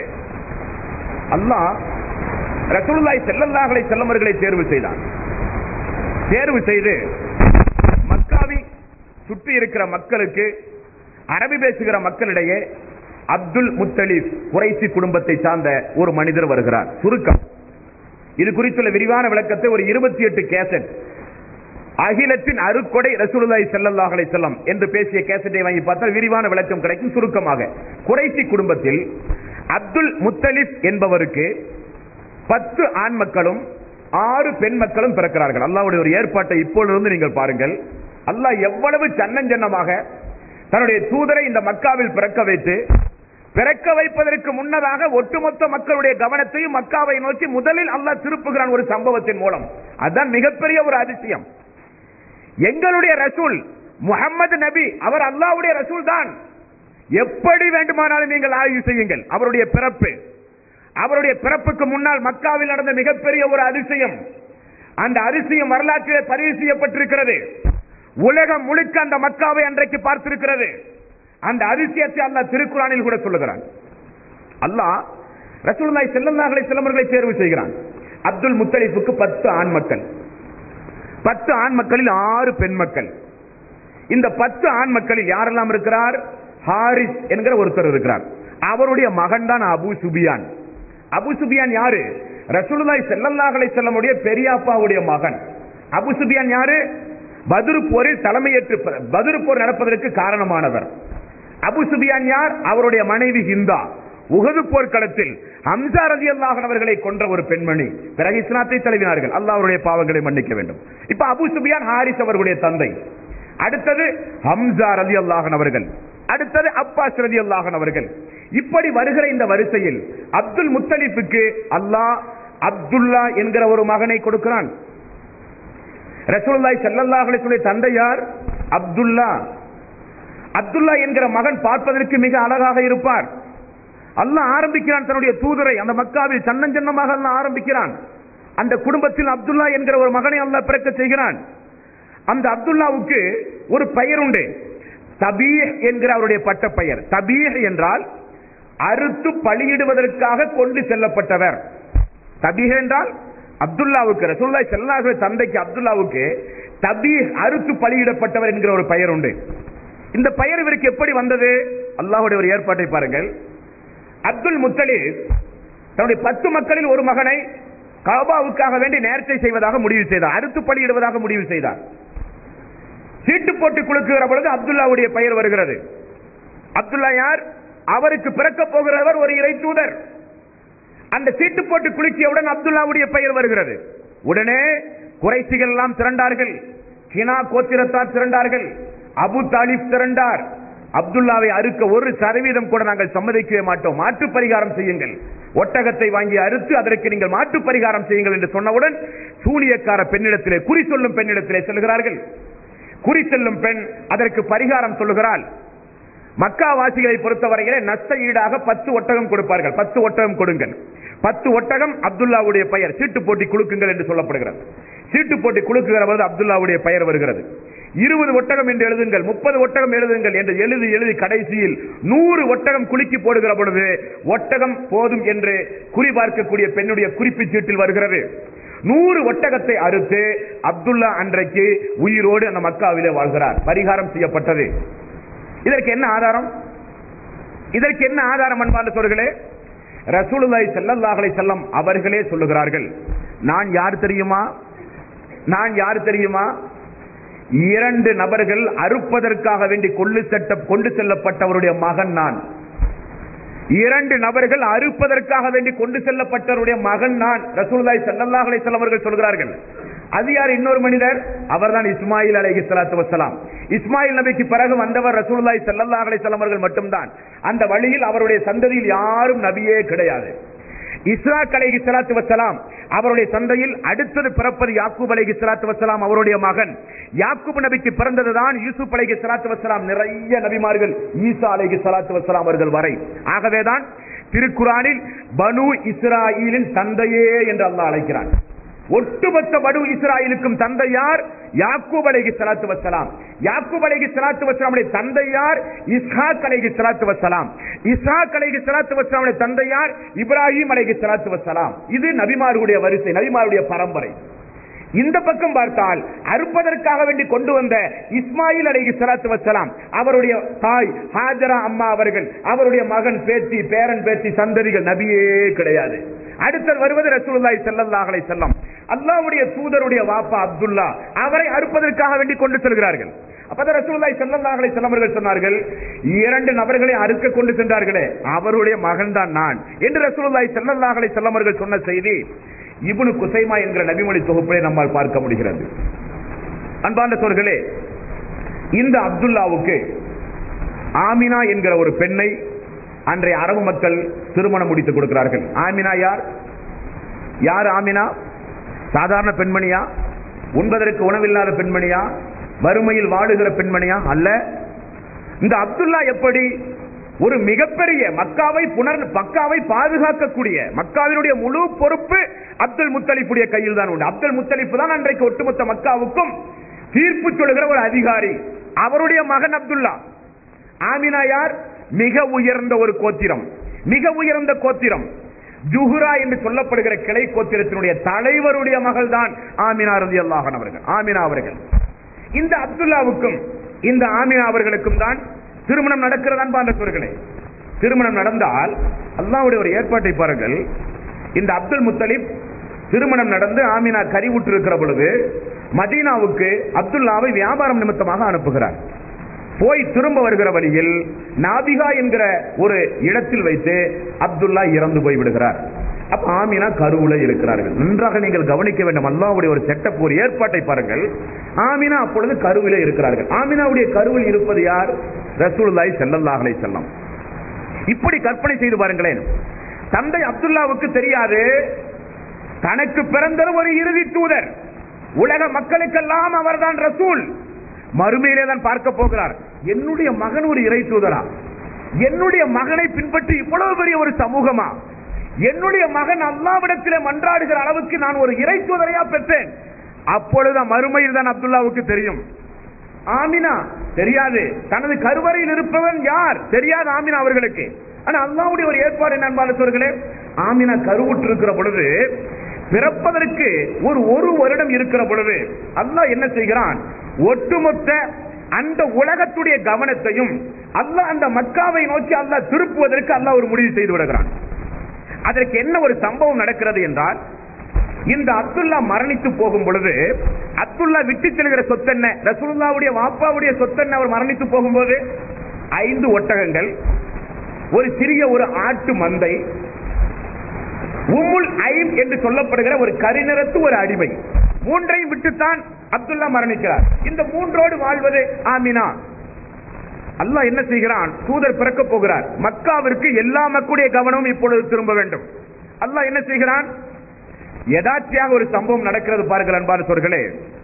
அல்லாஹ் ரசூலுல்லாஹி ஸல்லல்லாஹு அலைஹி வஸல்லம் அவர்களை தேர்வு செய்தார் தேர்வு செய்து மக்காவை சுற்றி இருக்கிற மக்களுக்கு அரபி பேசுகிற மக்களிடையே அப்துல் முத்தலீப் குறைசி குடும்பத்தை சார்ந்த ஒரு மனிதர் வருகிறார் சுருக்கம் இது குறித்துள்ள விரிவான விளக்கத்தை ஒரு இருபத்தி எட்டு கேசட் அகிலத்தின் அருக்கொடை ரசூலுல்லாஹி ஸல்லல்லாஹு அலைஹி வஸல்லம் என்று பேசிய கேசட்டை வாங்கி பார்த்தால் விரிவான விளக்கம் கிடைக்கும் சுருக்கமாக குறைசி குடும்பத்தில் அப்துல் முத்தலிப் என்பவருக்கு பத்து ஆண் மக்களும் ஆறு பெண் மக்களும் பிறக்கிறார்கள் அல்லாஹ்வுடைய ஒரு ஏற்பாட்டை இப்பொழுது நீங்கள் பாருங்கள் அல்லாஹ் எவ்வளவு சன்னஞ்சன்னமாக தன்னுடைய தூதரை இந்த மக்காவில் பிறக்க வைத்து பிறக்க வைப்பதற்கு முன்னதாக ஒட்டுமொத்த மக்களுடைய கவனத்தையும் மக்காவை நோக்கி முதலில் அல்லாஹ் திருப்புகிறான் ஒரு சம்பவத்தின் மூலம் அதுதான் மிகப்பெரிய ஒரு அதிசயம் எங்களுடைய ரசூல் முகம்மது நபி அவர் அல்லாஹ்வுடைய ரசூல் தான் எப்படி வேண்டுமானாலும் நீங்கள் ஆய்வு செய்யுங்கள் அவருடைய பிறப்பு அவருடைய பிறப்புக்கு முன்னால் மக்காவில் நடந்த மிகப்பெரிய ஒரு அதிசயம் அந்த அதிசயம் வரலாற்றிலே பதிவு செய்யப்பட்டிருக்கிறது உலகம் முழுக்க அந்த மக்காவை அன்றைக்கு பார்த்திருக்கிறது அந்த அதிசயத்தை அல்லாஹ் திருக்குறானில் கூட சொல்லுகிறான் அல்லாஹ் ரசூலுல்லாஹி ஸல்லல்லாஹு அலைஹி வஸல்லம் அவர்களை தேர்வு செய்கிறான் அப்துல் முத்தலிஃபுக்கு பத்து ஆண் மக்கள் பத்து ஆண் மக்களில் ஆறு பெண் மக்கள் இந்த பத்து ஆண் மக்களில் யாரெல்லாம் இருக்கிறார் ஹாரிஸ் என்கிற ஒருத்தர் இருக்கிறார் அவருடைய மகன் தான் அபு சுபியான் அபு சுபியான் யாரு ரசூலுல்லாஹி ஸல்லல்லாஹு அலைஹி வஸல்லமுடைய பெரியாப்பாவுடைய மகன் அபு சுபியான் யாரு பத்ரு போரில் தலைமையேற்று பத்ரு போர் நடப்பதற்கு காரணமானவர் அபு சுபியான் யார் அவருடைய மனைவி ஹிந்தா உகது போர்க்களத்தில் ஹம்சா ரலியல்லாஹு அவர்களை கொன்ற ஒரு பெண்மணி பிறகு இஸ்லாத்தை தழுவினார்கள் அல்லாஹ் அவருடைய பாவங்களை மன்னிக்க வேண்டும் இப்ப அபு சுபியான் ஹாரிஸ் அவர்களுடைய தந்தை அடுத்தது ஹம்சா ரதி அல்லாஹன் அவர்கள் அடுத்தது அப்பாஸ் ரதி அல்லாஹன் அவர்கள் இப்படி வருகிற இந்த வரிசையில் அப்துல் முத்தலிஃபுக்கு அல்லாஹ் அப்துல்லா என்கிற ஒரு மகனை கொடுக்கிறான் ரசூலுல்லாஹி ஸல்லல்லாஹு அலைஹி வஸல்லம் தந்தை யார் அப்துல்லா அப்துல்லா என்கிற மகன் பார்ப்பதற்கு மிக அழகாக இருப்பார் அல்லாஹ் ஆரம்பிக்கிறான் தன்னுடைய தூதரை அந்த மக்காவில் சன்னஞ்சன்னமாக அல்லாஹ் ஆரம்பிக்கிறான் அந்த குடும்பத்தில் அப்துல்லா என்கிற ஒரு மகனை அல்லாஹ் பிறக்க செய்கிறான் அந்த அப்துல்லாவுக்கு ஒரு பெயர் உண்டு தபீஹ் என்கிற அவருடைய பட்ட பெயர் தபீஹ் என்றால் அறுத்து பலியிடுவதற்காக கொண்டு செல்லப்பட்டவர் தபீஹ் என்றால் அப்துல்லாவுக்கு ரசூலுல்லாஹி ஸல்லல்லாஹு அலைஹி தந்தைக்கு அப்துல்லாவுக்கு தபீஹ் அறுத்து பலியிடப்பட்டவர் என்கிற ஒரு பெயர் உண்டு இந்த பெயர் இவருக்கு எப்படி வந்தது அல்லாஹ்வுடைய ஒரு ஏற்பாட்டை பாருங்கள் அப்துல் முத்தலிப் தன்னுடைய பத்து மக்களில் ஒரு மகனை கபாவுக்காக வேண்டி நேர்ச்சை செய்வதாக முடிவு செய்தார் அறுத்து பலியிடுவதாக முடிவு செய்தார் சீட்டு போட்டு குலுக்குகிற பொழுது அப்துல்லாவுடைய பெயர் வருகிறது அப்துல்லா யார் அவருக்கு பிறக்க போகிறவர் ஒரு இறை தூதர் அந்த சீட்டு போட்டு குலுக்கியவுடன் அப்துல்லாவுடைய பெயர் வருகிறது உடனே குறைசிகள் எல்லாம் திரண்டார்கள் கினா கோத்திரத்தார் திரண்டார்கள் அபு தாலிப் திரண்டார் அப்துல்லாவை அறுக்க ஒரு சதவீதம் கூட நாங்கள் சம்மதிக்கவே மாட்டோம் மாற்று பரிகாரம் செய்யுங்கள் ஒட்டகத்தை வாங்கி அறுத்து அதற்கு நீங்கள் மாற்று பரிகாரம் செய்யுங்கள் என்று சொன்னவுடன் சூனியக்கார பெண்ணிடத்திலே குறி சொல்லும் பெண்ணிடத்திலே செல்கிறார்கள் குறி செல்லும் பெண் அதற்கு பரிகாரம் சொல்லுகிறாள் மக்கா வாசிகளை பொறுத்தவரையிலே நஷ்ட ஈடாக பத்து ஒட்டகம் கொடுப்பார்கள் பத்து ஒட்டகம் கொடுங்கள் பத்து ஒட்டகம் அப்துல்லாவுடைய பெயர் சீட்டு போட்டி குலுக்குங்கள் என்று சொல்லப்படுகிறது சீட்டு போட்டி குலுக்குகிற போது அப்துல்லாவுடைய பெயர் வருகிறது இருபது ஒட்டகம் என்று எழுதுங்கள் முப்பது ஒட்டகம் எழுதுங்கள் என்று எழுதி எழுதி கடைசியில் நூறு ஒட்டகம் குலுக்கி போடுகிற பொழுது ஒட்டகம் போதும் என்று குறி பார்க்கக்கூடிய பெண்ணுடைய குறிப்பு சீட்டில் வருகிறது நூறு ஒட்டகத்தை அறுத்து அப்துல்லா அன்றைக்கு உயிரோடு அந்த மக்காவிலே வாழ்கிறார் பரிகாரம் செய்யப்பட்டது இதற்கு என்ன ஆதாரம் இதற்கு என்ன ஆதாரம் அன்பார்ந்த சொல்களே ரசூலுல்லாஹி ஸல்லல்லாஹு அலைஹி வஸல்லம் அவர்களே சொல்லுகிறார்கள் நான் யார் தெரியுமா நான் யார் தெரியுமா இரண்டு நபர்கள் அறுப்பதற்காக வேண்டி கொண்டு செட்ட கொண்டு செல்லப்பட்டவருடைய மகன் நான் இரண்டு நபர்கள் அறுப்பதற்காக வேண்டி கொண்டு செல்லப்பட்டவருடைய மகன் நான் ரசூலுல்லாஹி ஸல்லல்லாஹு அலைஹி வஸல்லம் அவர்கள் சொல்கிறார்கள் அது யார் இன்னொரு மனிதர் அவர்தான் இஸ்மாயில் அலைஹி ஸலாத்து வஸலாம் இஸ்மாயில் நபிக்கு பிறகு வந்தவர் ரசூலுல்லாஹி ஸல்லல்லாஹு அலைஹி வஸல்லம் அவர்கள் மட்டும்தான் அந்த வழியில் அவருடைய சந்ததியில் யாரும் நபியே கிடையாது இஸ்ராக் அலைஹி ஸலாத்து வஸலாம் அவருடைய சந்தையில் அடுத்தது பிறப்பது யாக்கூப் அலைஹி ஸலாத்து வஸலாம் அவருடைய மகன் யாக்கூப் நபிக்கு பிறந்ததுதான் யூசுப் அலைஹி ஸலாத்து வஸலாம் நிறைய நபிமார்கள் ஈசா அலைஹி ஸலாத்து வஸலாம் அவர்கள் வரை ஆகவேதான் திருக்குறானில் பனு இஸ்ராயீலின் தந்தையே என்று அல்லாஹ் அழைக்கிறான் ஒட்டுமொத்த படு இஸ்ராயலுக்கும் தந்தை யார் யாக்கூப் அலைஹி ஸலாத்து வஸலாம் யாக்கூப் அலைஹி ஸலாத்து வஸலாமுடைய தந்தை யார் இஸ்ஹாக் அலைஹி ஸலாத்து வஸலாம் இஸ்ஹாக் அலைஹி ஸலாத்து வஸலாமுடைய தந்தை யார் இப்ராஹிம் அலைஹி ஸலாத்து வஸலாம் இது நபிமார்களுடைய வரிசை நபிமாருடைய பரம்பரை இந்த பக்கம் பார்த்தால் அறுப்பதற்காக வேண்டி கொண்டு வந்த இஸ்மாயில் அலைஹி ஸலாத்து வஸலாம் அவருடைய தாய் ஹாஜரா அம்மா அவர்கள் அவருடைய மகன் பேத்தி பேரன் பேத்தி சந்ததிகள் நபியே கிடையாது அடுத்தது வருவது ரசூலுல்லாஹி ஸல்லல்லாஹு அலைஹி வஸல்லம் அல்லாஹ்வுடைய தூதருடைய வாப்பா அப்துல்லா அவரை அறுப்பதற்காக வேண்டி கொண்டு செல்கிறார்கள் அப்பதான் ரசூலுல்லாஹி ஸல்லல்லாஹு அலைஹி வஸல்லம் அவர்கள் சொன்னார்கள் இரண்டு நபர்களை அறுக்க கொண்டு சென்றார்களே அவருடைய மகன் தான் நான் என்று ரசூலுல்லாஹி ஸல்லல்லாஹு அலைஹி வஸல்லம் அவர்கள் சொன்ன செய்தி இப்னு குசைமா என்கிற நபிமொழி தொகுப்பிலே நம்மால் பார்க்க முடிகிறது அன்பார்ந்த சோர்களே இந்த அப்துல்லாவுக்கு ஆமினா என்கிற ஒரு பெண்ணை அன்றைய அரபு மக்கள் திருமணம் முடித்து கொடுக்கிறார்கள் ஆமினா யார் யார் ஆமினா சாதாரண பெண்மணியா உண்பதற்கு உணவில்லாத பெண்மணியா வறுமையில் வாழுகிற பெண்மணியா அல்ல இந்த அப்துல்லா எப்படி ஒரு மிகப்பெரிய மக்காவை புனர் மக்காவை பாதுகாக்கக்கூடிய மக்காவினுடைய முழு பொறுப்பு அப்துல் முத்தலிப்புடைய கையில் தான் உண்டு அப்துல் முத்தலிப்பு தான் அன்றைக்கு ஒட்டுமொத்த மக்காவுக்கும் தீர்ப்பு சொல்லுகிற ஒரு அதிகாரி அவருடைய மகன் அப்துல்லா ஆமினா யார் மிக உயர்ந்த ஒரு கோத்திரம் மிக உயர்ந்த கோத்திரம் ஜுஹுரா என்று சொல்லப்படுகிற கிளை கோத்திரத்தினுடைய தலைவருடைய மகள் தான் ஆமினா ரதி அல்லாஹன் அவர்கள் ஆமினா அவர்கள் இந்த அப்துல்லாவுக்கும் இந்த ஆமினா அவர்களுக்கும் தான் திருமணம் நடக்கிறதான் பாண்டவர்களே திருமணம் நடந்தால் அல்லாவுடைய ஒரு ஏற்பாட்டை பாருங்கள் இந்த அப்துல் முத்தலிப் திருமணம் நடந்து ஆமினா கறிவுற்று இருக்கிற பொழுது மதீனாவுக்கு அப்துல்லாவை வியாபாரம் நிமித்தமாக அனுப்புகிறார் போய் திரும்ப வருகிற வழியில் நாபிகா என்கிற ஒரு இடத்தில் வைத்து அப்துல்லா இறந்து போய் விடுகிறார் அப்ப ஆமினா கருவுல இருக்கிறார்கள் நன்றாக நீங்கள் கவனிக்க வேண்டும் அல்லாவுடைய ஒரு செட்டப் ஒரு ஏற்பாட்டை பாருங்கள் ஆமினா அப்பொழுது கருவிலே இருக்கிறார்கள் ஆமினாவுடைய கருவில் இருப்பது யார் ரசூலுல்லாஹி ஸல்லல்லாஹு அலைஹி வஸல்லம் இப்படி கற்பனை செய்து பாருங்களேன் தந்தை அப்துல்லாவுக்கு தெரியாது தனக்கு பிறந்த ஒரு இறுதி தூதர் உலக மக்களுக்கெல்லாம் அவர்தான் ரசூல் மறுமையிலே தான் பார்க்க போகிறார் என்னுடைய மகன் ஒரு இறை தூதரா என்னுடைய மகனை பின்பற்றி இவ்வளவு பெரிய ஒரு சமூகமா என்னுடைய மகன் அல்லாவிடத்திலே மன்றாடுகிற அளவுக்கு நான் ஒரு இறை தூதரையா பெற்றேன் அப்பொழுது மறுமையில் தான் அப்துல்லாவுக்கு தெரியும் ஆமினா தெரியாது தனது கருவறையில் இருப்பவன் யார் தெரியாது ஆமினா அவர்களுக்கு ஆனா அல்லாவுடைய ஒரு ஏற்பாடு என்ன சொல்கிறேன் ஆமினா கருவுற்று இருக்கிற பொழுது பிறப்பதற்கு ஒரு ஒரு வருடம் இருக்கிற பொழுது அல்லாஹ் என்ன செய்கிறான் ஒட்டுமொத்த அந்த உலகத்துடைய கவனத்தையும் அல்லாஹ் அந்த மக்காவை நோக்கி அல்லாஹ் திருப்புவதற்கு அல்லாஹ் ஒரு முடிவு செய்து விடுகிறான் அதற்கு என்ன ஒரு சம்பவம் நடக்கிறது என்றால் இந்த அப்துல்லா மரணித்து போகும் பொழுது அப்துல்லா விட்டு செல்கிற சொத்தென்ன ரசூலுல்லாவுடைய வாப்பாவுடைய சொத்தென்ன அவர் மரணித்து போகும்போது ஐந்து ஒட்டகங்கள் ஒரு சிறிய ஒரு ஆட்டு மந்தை உம்முல் ஐம் என்று சொல்லப்படுகிற ஒரு கரிநிறத்து ஒரு அடிமை மூன்றையும் விட்டுத்தான் அப்துல்லா மரணிக்கிறார் இந்த மூன்றோடு வாழ்வது ஆமினா அல்லாஹ் என்ன செய்கிறான் தூதர் பிறக்க போகிறார் மக்காவிற்கு எல்லா மக்களுடைய கவனமும் இப்பொழுது திரும்ப வேண்டும் அல்லாஹ் என்ன செய்கிறான் யதார்த்தியாக ஒரு சம்பவம் நடக்கிறது பாருங்கள் அன்பான சொர்களே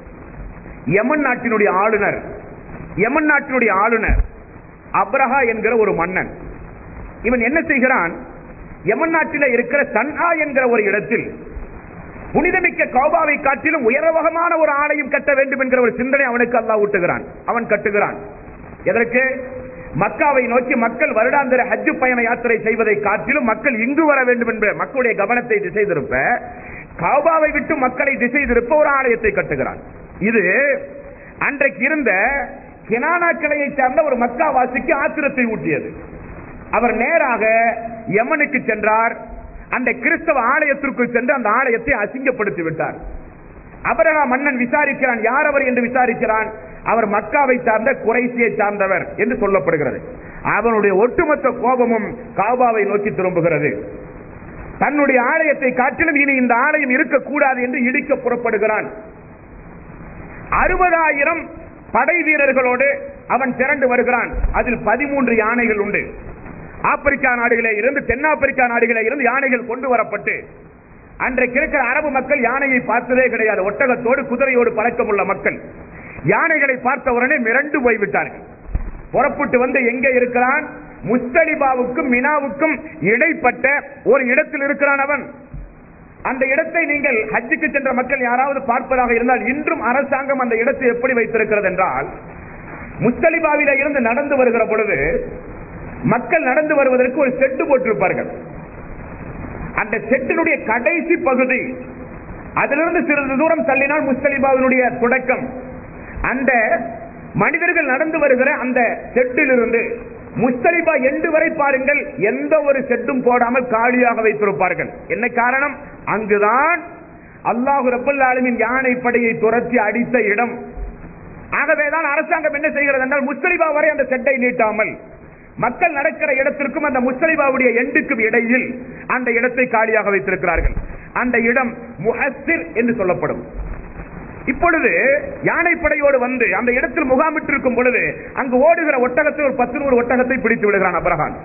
யமன் நாட்டினுடைய ஆளுநர் யமன் நாட்டினுடைய ஆளுநர் அப்ரஹா என்கிற ஒரு மன்னன் இவன் என்ன செய்கிறான் யமன் நாட்டில் இருக்கிற சன்ஹா என்கிற ஒரு இடத்தில் புனிதமிக்க கௌபாவை காட்டிலும் உயரவகமான ஒரு ஆலயம் கட்ட வேண்டும் என்கிற ஒரு சிந்தனை அவனுக்கு அல்லாஹ் ஊட்டுகிறான் அவன் கட்டுகிறான் எதற்கு மக்காவை நோக்கி மக்கள் வருடாந்திர ஹஜ்ஜு பயண யாத்திரை செய்வதை காட்டிலும் மக்கள் இங்கு வர வேண்டும் என்ற மக்களுடைய கவனத்தை திசை திருப்ப கௌபாவை விட்டு மக்களை திசை திருப்ப ஒரு ஆலயத்தை கட்டுகிறான் இது அன்றைக்கு இருந்த கினானா கிளையை சார்ந்த ஒரு மக்காவாசிக்கு ஆத்திரத்தை ஊட்டியது அவர் நேராக யமனுக்கு சென்றார் அந்த கிறிஸ்தவ ஆலயத்திற்குள் சென்று அந்த ஆலயத்தை அசிங்கப்படுத்தி விட்டார் அபரகா மன்னன் விசாரிக்கிறான் யார் அவர் என்று விசாரிக்கிறான் அவர் மக்காவை சார்ந்த குறைசியை சார்ந்தவர் என்று சொல்லப்படுகிறது அவனுடைய ஒட்டுமொத்த கோபமும் காபாவை நோக்கி திரும்புகிறது தன்னுடைய ஆலயத்தை காட்டிலும் இனி இந்த ஆலயம் இருக்கக்கூடாது என்று இடிக்க புறப்படுகிறான் அறுபதாயிரம் படை வீரர்களோடு அவன் திரண்டு வருகிறான் அதில் பதிமூன்று யானைகள் உண்டு ஆப்பிரிக்கா நாடுகளே இருந்து தென்னாப்பிரிக்கா நாடுகளே இருந்து யானைகள் கொண்டு வரப்பட்டு அன்றைக்கு இருக்கிற அரபு மக்கள் யானையை பார்த்ததே கிடையாது ஒட்டகத்தோடு குதிரையோடு பழக்கமுள்ள மக்கள் யானைகளை பார்த்தவுடனே மிரண்டு போய்விட்டார்கள் புறப்பட்டு வந்து எங்கே இருக்கிறான் முஸ்தலிபாவுக்கும் மினாவுக்கும் இடைப்பட்ட ஒரு இடத்தில் இருக்கிறான் அவன் அந்த இடத்தை நீங்கள் ஹஜ்ஜுக்கு சென்ற மக்கள் யாராவது பார்ப்பதாக இருந்தால் இன்றும் அரசாங்கம் அந்த இடத்தை எப்படி வைத்திருக்கிறது என்றால் முஸ்தலிபாவில இருந்து நடந்து வருகிற பொழுது மக்கள் நடந்து வருவதற்கு ஒரு செட்டு போட்டிருப்பார்கள் அந்த செட்டினுடைய கடைசி பகுதி அதிலிருந்து சிறிது தூரம் தள்ளினால் முஸ்தலிபாவினுடைய தொடக்கம் அந்த மனிதர்கள் நடந்து வருகிற அந்த செட்டிலிருந்து முஸ்தலிபா எண்டு வரை பாருங்கள் எந்த ஒரு செட்டும் போடாமல் காலியாக வைத்திருப்பார்கள் என்ன காரணம் அங்குதான் அல்லாஹு ரபுல் ஆலமின் யானை படையை துரத்தி அடித்த இடம் ஆகவேதான் அரசாங்கம் என்ன செய்கிறது என்றால் முஸ்தலிபா வரை அந்த செட்டை நீட்டாமல் மக்கள் நடக்கிற இடத்திற்கும் அந்த முஸ்தலிபாவுடைய எண்டுக்கும் இடையில் அந்த இடத்தை காலியாக வைத்திருக்கிறார்கள் அந்த இடம் முஹஸ்ஸிர் என்று சொல்லப்படும் இப்பொழுது யானைப்படையோடு வந்து அந்த இடத்தில் முகாமிட்டிருக்கும் பொழுது அங்கு ஓடுகிற ஒட்டகத்தை ஒரு பத்து நூறு ஒட்டகத்தை பிடித்து விடுகிறான் அபரகான்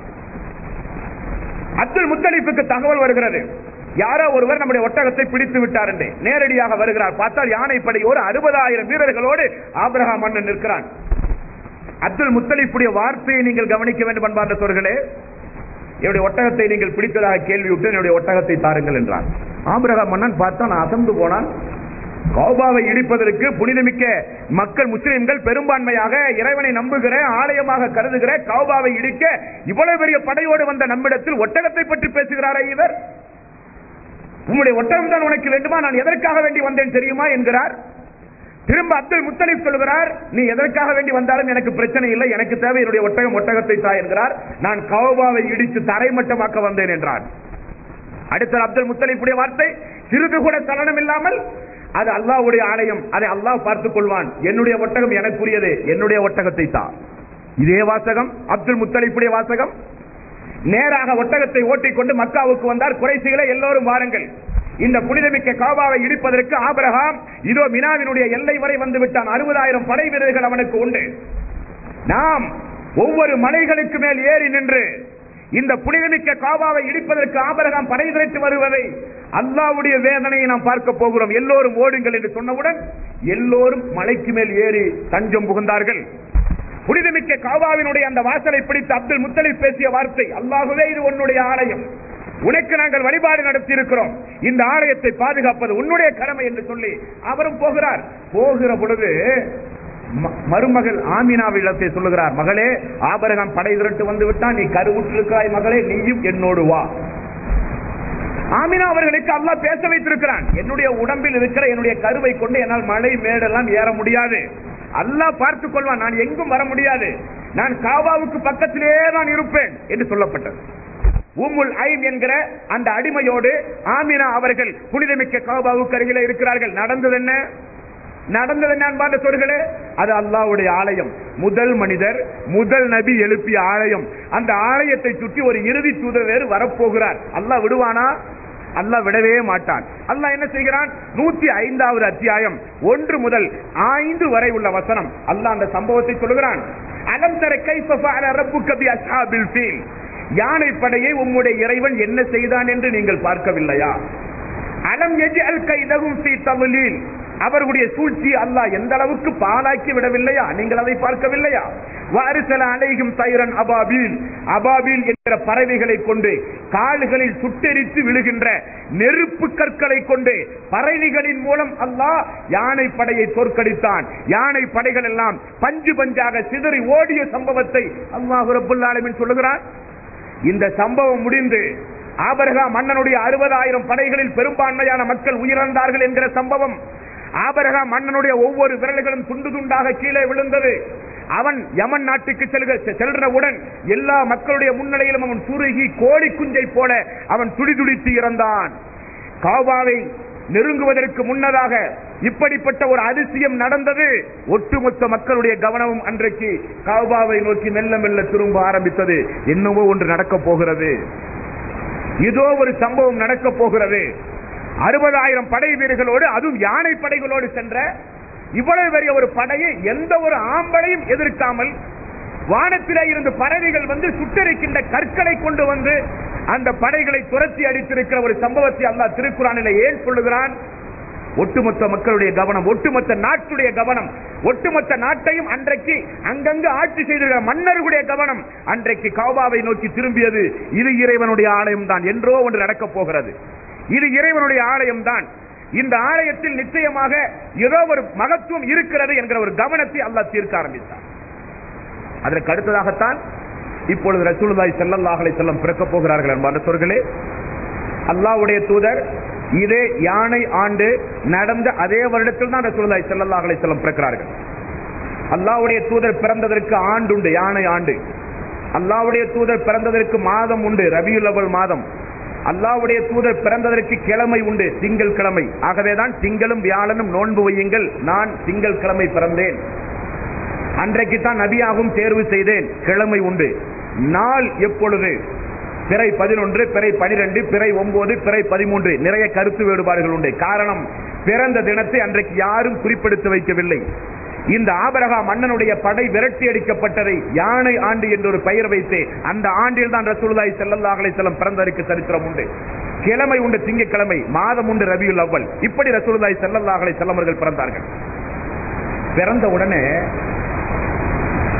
அப்துல் முத்தலிப்புக்கு தகவல் வருகிறது யாரோ ஒருவர் நம்முடைய ஒட்டகத்தை பிடித்து விட்டார் என்று நேரடியாக வருகிறார் பார்த்தால் யானைப்படையோடு அறுபதாயிரம் வீரர்களோடு ஆபிரகாம் மன்னன் நிற்கிறான் அப்துல் முத்தலிப்புடைய வார்த்தையை நீங்கள் கவனிக்க வேண்டும் அன்பார்ந்த சோர்களே என்னுடைய ஒட்டகத்தை நீங்கள் பிடித்ததாக கேள்வியுட்டு என்னுடைய ஒட்டகத்தை தாருங்கள் என்றான் ஆபிரகாம் மன்னன் பார்த்தா நான் அசந்து போனான் கௌபாவை இடிப்பதற்கு புனிதமிக்க மக்கள் முஸ்லிம்கள் பெரும்பான்மையாக இறைவனை நம்புகிற ஆலயமாக கருதுகிற கௌபாவை இடிக்க இவ்வளவு பெரிய படையோடு வந்த நம்மிடத்தில் ஒட்டகத்தை பற்றி பேசுகிறாரே இவர் உம்முடைய ஒட்டகம் தான் உனக்கு வேண்டுமா நான் எதற்காக வேண்டி வந்தேன் தெரியுமா என்கிறார் திரும்ப அப்துல் முத்தலிப் சொல்கிறார் நீ எதற்காக வேண்டி வந்தாலும் எனக்கு பிரச்சனை இல்லை எனக்கு தேவை என்னுடைய ஒட்டகம் ஒட்டகத்தை தா என்கிறார் நான் கௌபாவை இடித்து தரைமட்டமாக்க வந்தேன் என்றார் அடுத்த அப்துல் முத்தலிப்புடைய வார்த்தை சிறிது கூட சலனம் இல்லாமல் அது அல்லாஹ்வுடைய ஆலயம் அதை அல்லாஹ் பார்த்துக் கொள்வான் என்னுடைய ஒட்டகம் எனக்குரியது என்னுடைய ஒட்டகத்தை தா இதே வாசகம் அப்துல் முத்தலிப்புடைய வாசகம் நேராக ஒட்டகத்தை ஓட்டிக்கொண்டு மக்காவுக்கு வந்தார் குறைசிகளை எல்லோரும் வாருங்கள் இந்த புனிதமிக்க காபாவை இடிப்பதற்கு ஆபிரகாம் இதோ மினாவினுடைய எல்லை வரை வந்து விட்டான் அறுபதாயிரம் படை வீரர்கள் அவனுக்கு உண்டு நாம் ஒவ்வொரு மலைகளுக்கு மேல் ஏறி நின்று இந்த புனிதமிக்க காபாவை இடிப்பதற்கு ஆபரகம் படை திரட்டு வருவதை அல்லாவுடைய வேதனையை நாம் பார்க்க போகிறோம் எல்லோரும் ஓடுங்கள் என்று சொன்னவுடன் எல்லோரும் மலைக்கு மேல் ஏறி தஞ்சம் புகுந்தார்கள் புனிதமிக்க காபாவினுடைய அந்த வாசலை பிடித்து அப்துல் முத்தலிப் பேசிய வார்த்தை அல்லாஹுவே இது உன்னுடைய ஆலயம் உனக்கு நாங்கள் வழிபாடு நடத்தி இருக்கிறோம் இந்த ஆலயத்தை பாதுகாப்பது உன்னுடைய கடமை என்று சொல்லி அவரும் போகிறார் போகிற பொழுது ம- மருமகள் ஆமினாவிடத்தை சொல்லுகிறார் மகளே ஆபரகம் படை திரட்டு வந்து விட்டான் நீ கருவுற்றிருக்கிறாய் மகளே நீயும் என்னோடு வா ஆமினா அவர்களுக்கு அல்லாஹ் பேச வைத்திருக்கிறான் என்னுடைய உடம்பில் இருக்கிற என்னுடைய கருவை கொண்டு என்னால் மலை மேடெல்லாம் ஏற முடியாது அல்லாஹ் பார்த்துக் கொள்வான் நான் எங்கும் வர முடியாது நான் காவாவுக்கு பக்கத்திலே தான் இருப்பேன் என்று சொல்லப்பட்டது உம்முல் ஐம் என்கிற அந்த அடிமையோடு ஆமினா அவர்கள் புனிதமிக்க காபாவுக்கு அருகிலே இருக்கிறார்கள் நடந்தது என்ன நடந்தது என்ன அன்பார்ந்த சொற்களே அது அல்லாஹ்வுடைய ஆலயம் முதல் மனிதர் முதல் நபி எழுப்பிய ஆலயம் அந்த ஆலயத்தை சுற்றி ஒரு இறுதி தூதர் வேறு வரப்போகிறார் அல்லாஹ் விடுவானா அல்லாஹ் விடவே மாட்டான் அல்லாஹ் என்ன செய்கிறான் நூத்தி ஐந்தாவது அத்தியாயம் ஒன்று முதல் ஐந்து வரை உள்ள வசனம் அல்லாஹ் அந்த சம்பவத்தை சொல்லுகிறான் அலம் தர கைஃப ஃபஅல ரப்புக்க பி அஸ்ஹாபில் ஃபீல் யானை படையை உம்முடைய இறைவன் என்ன செய்தான் என்று நீங்கள் பார்க்கவில்லையா அலம் எஜ்அல் கைதஹும் ஃபீ தவ்லீல் அவர்களுடைய சூழ்ச்சி அல்லாஹ் எந்த அளவுக்கு பாலாக்கி விடவில்லையா நீங்கள் அதை பார்க்கவில்லையா வாரிசல அலைகும் தைரன் அபாபீல் அபாபீல் என்கிற பறவைகளை கொண்டு கால்களில் சுட்டெரித்து விழுகின்ற நெருப்பு கற்களை கொண்டு பறவைகளின் மூலம் அல்லாஹ் யானை படையை தோற்கடித்தான் யானை படைகள் எல்லாம் பஞ்சு பஞ்சாக சிதறி ஓடிய சம்பவத்தை அல்லாஹ் ரப்புல் ஆலமீன் சொல்லுகிறான் இந்த சம்பவம் முடிந்து ஆபரகா மன்னனுடைய அறுபதாயிரம் படைகளில் பெரும்பான்மையான மக்கள் உயிரிழந்தார்கள் என்கிற சம்பவம் ஆபரகா மன்னனுடைய ஒவ்வொரு விரல்களும் துண்டு துண்டாக கீழே விழுந்தது அவன் யமன் நாட்டுக்கு செல்க செல்றவுடன் எல்லா மக்களுடைய முன்னிலையிலும் அவன் சுருகி கோழி குஞ்சை போல அவன் துடிதுடித்து இறந்தான் காபாவை நெருங்குவதற்கு முன்னதாக இப்படிப்பட்ட ஒரு அதிசயம் நடந்தது ஒட்டுமொத்த மக்களுடைய கவனமும் அன்றைக்கு காபாவை நோக்கி மெல்ல மெல்ல திரும்ப ஆரம்பித்தது என்னவோ ஒன்று நடக்கப் போகிறது இதோ ஒரு சம்பவம் நடக்கப் போகிறது அறுபதாயிரம் படை வீரர்களோடு அதுவும் யானை படைகளோடு சென்ற இவ்வளவு பெரிய ஒரு படையை எந்த ஒரு ஆம்பளையும் எதிர்க்காமல் வானத்திலே இருந்து பறவைகள் வந்து சுட்டரிக்கின்ற கற்களை கொண்டு வந்து அந்த படைகளை துரத்தி அடித்திருக்கிற ஒரு சம்பவத்தை அல்லாஹ் திருக்குறானிலே ஏன் சொல்லுகிறான் ஒட்டுமொத்த மக்களுடைய கவனம் ஒட்டுமொத்த நாட்டுடைய கவனம் ஒட்டுமொத்த நாட்டையும் அன்றைக்கு அங்கங்கு ஆட்சி செய்திருக்கிற மன்னர்களுடைய கவனம் அன்றைக்கு கௌபாவை நோக்கி திரும்பியது இது இறைவனுடைய ஆலயம் தான் என்றோ ஒன்று நடக்கப் போகிறது இது இறைவனுடைய ஆலயம் தான் இந்த ஆலயத்தில் நிச்சயமாக ஏதோ ஒரு மகத்துவம் இருக்கிறது என்கிற ஒரு கவனத்தை அல்லாஹ் தீர்க்க ஆரம்பித்தார் அதற்கு அடுத்ததாகத்தான் இப்பொழுது ரசூலுல்லாஹி ஸல்லல்லாஹு அலைஹி வஸல்லம் பிறக்கப் போகிறார்கள் என்பார் சொற்களே அல்லாஹ்வுடைய தூதர் இதே யானை ஆண்டு நடந்த அதே வருடத்தில் தான் ரசூலுல்லாஹி ஸல்லல்லாஹு அலைஹி வஸல்லம் பிறக்கிறார்கள் அல்லாஹ்வுடைய தூதர் பிறந்ததற்கு ஆண்டு உண்டு யானை ஆண்டு அல்லாஹ்வுடைய தூதர் பிறந்ததற்கு மாதம் உண்டு ரபியுல் அவல் மாதம் அல்லாஹ்வுடைய தூதர் பிறந்ததற்கு கிழமை உண்டு திங்கள் கிழமை ஆகவேதான் திங்களும் வியாழனும் நோன்பு வையுங்கள் நான் திங்கள் கிழமை பிறந்தேன் அன்றைக்கு தான் நபியாகவும் தேர்வு செய்தேன் கிழமை உண்டு நாள் எப்பொழுது பிறை பதினொன்று பிறை பனிரெண்டு பிறை ஒன்பது பிறை பதிமூன்று நிறைய கருத்து வேறுபாடுகள் உண்டு காரணம் பிறந்த தினத்தை அன்றைக்கு யாரும் குறிப்பெடுத்து வைக்கவில்லை இந்த ஆபரகா மன்னனுடைய படை விரட்டி அடிக்கப்பட்டதை யானை ஆண்டு என்று ஒரு பெயர் வைத்து அந்த ஆண்டில் தான் ரசூலுல்லாஹி ஸல்லல்லாஹு அலைஹி வஸல்லம் பிறந்ததற்கு சரித்திரம் உண்டு கிழமை உண்டு திங்கட்கிழமை மாதம் உண்டு ரபியுல் அவ்வல் இப்படி ரசூலுல்லாஹி ஸல்லல்லாஹு அலைஹி வஸல்லம் அவர்கள் பிறந்தார்கள் பிறந்த உடனே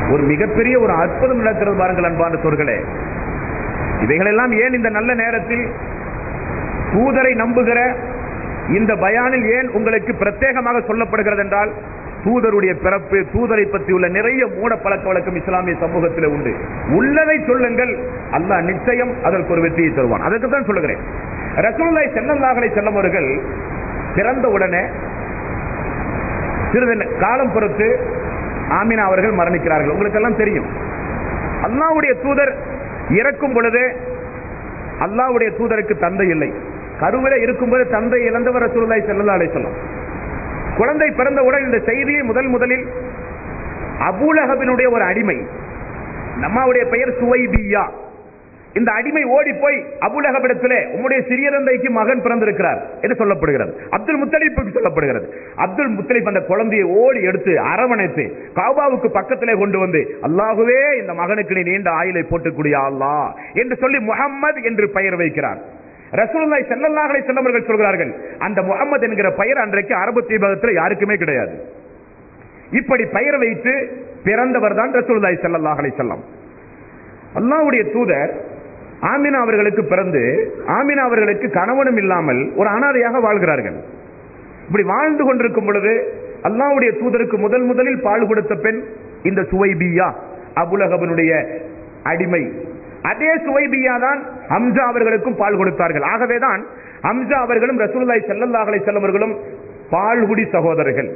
ஒரு மிகப்பெரிய ஒரு அற்புதம் நடக்கிறது பாருங்கள் அன்பான சொற்களே இவைகளெல்லாம் ஏன் இந்த நல்ல நேரத்தில் தூதரை நம்புகிற இந்த பயானில் ஏன் உங்களுக்கு பிரத்யேகமாக சொல்லப்படுகிறது என்றால் தூதருடைய பிறப்பு தூதரை பற்றி உள்ள நிறைய மூட பழக்க வழக்கம் இஸ்லாமிய சமூகத்தில் உண்டு உள்ளதை சொல்லுங்கள் அல்லாஹ் நிச்சயம் அதற்கு ஒரு வெற்றியை தருவான் அதற்கு தான் சொல்லுகிறேன் ரசூலுல்லாஹி ஸல்லல்லாஹு அலைஹி வஸல்லம் அவர்கள் பிறந்த உடனே சிறிது காலம் பொறுத்து ஆமினா அவர்கள் மரணிக்கிறார்கள் உங்களுக்கெல்லாம் தெரியும் அல்லாஹ்வுடைய தூதர் இறக்கும் பொழுது அல்லாஹ்வுடைய தூதருக்கு தந்தை இல்லை கருவில இருக்கும்போது தந்தை இழந்தவர் ரசூலுல்லாஹி ஸல்லல்லாஹு அலைஹி வஸல்லம் குழந்தை பிறந்தவுடன் இந்த செய்தியை முதல் முதலில் அபூலஹபினுடைய ஒரு அடிமை நம்மாவுடைய பெயர் சுவைபியா இந்த அடிமை ஓடி போய் அபுலகபிடத்திலே உம்முடைய சிறிய தந்தைக்கு மகன் பிறந்திருக்கிறார் என்று சொல்லப்படுகிறது அப்துல் முத்தலிப்புக்கு சொல்லப்படுகிறது அப்துல் முத்தலிப் அந்த குழந்தையை ஓடி எடுத்து அரவணைத்து காபாவுக்கு பக்கத்திலே கொண்டு வந்து அல்லாஹுவே இந்த மகனுக்கு நீ நீண்ட ஆயிலை போட்டுக்கூடிய அல்லாஹ் என்று சொல்லி முகம்மது என்று பெயர் வைக்கிறார் ரசூலுல்லாஹி ஸல்லல்லாஹு அலைஹி வஸல்லம் அவர்கள் சொல்கிறார்கள் அந்த முகம்மது என்கிற பெயர் அன்றைக்கு அரபு தீபகத்தில் யாருக்குமே கிடையாது இப்படி பெயர் வைத்து பிறந்தவர் தான் ரசூலுல்லாஹி ஸல்லல்லாஹு அலைஹி வஸல்லம் அல்லாஹ்வுடைய தூதர் ஆமினா அவர்களுக்கு பிறந்து ஆமினா அவர்களுக்கு கணவனும் இல்லாமல் ஒரு அனாதையாக வாழ்கிறார்கள் இப்படி வாழ்ந்து கொண்டிருக்கும் பொழுது அல்லாஹ்வுடைய தூதருக்கு முதல் முதலில் பால் கொடுத்த பெண் இந்த சுவைபியா அபுலகபனுடைய அடிமை அதே சுவைபியா தான் ஹம்சா அவர்களுக்கும் பால் கொடுத்தார்கள் ஆகவேதான் ஹம்சா அவர்களும் ரசூலுல்லாஹி ஸல்லல்லாஹு அலைஹி வஸல்லம் அவர்களும் பால்குடி சகோதரர்கள்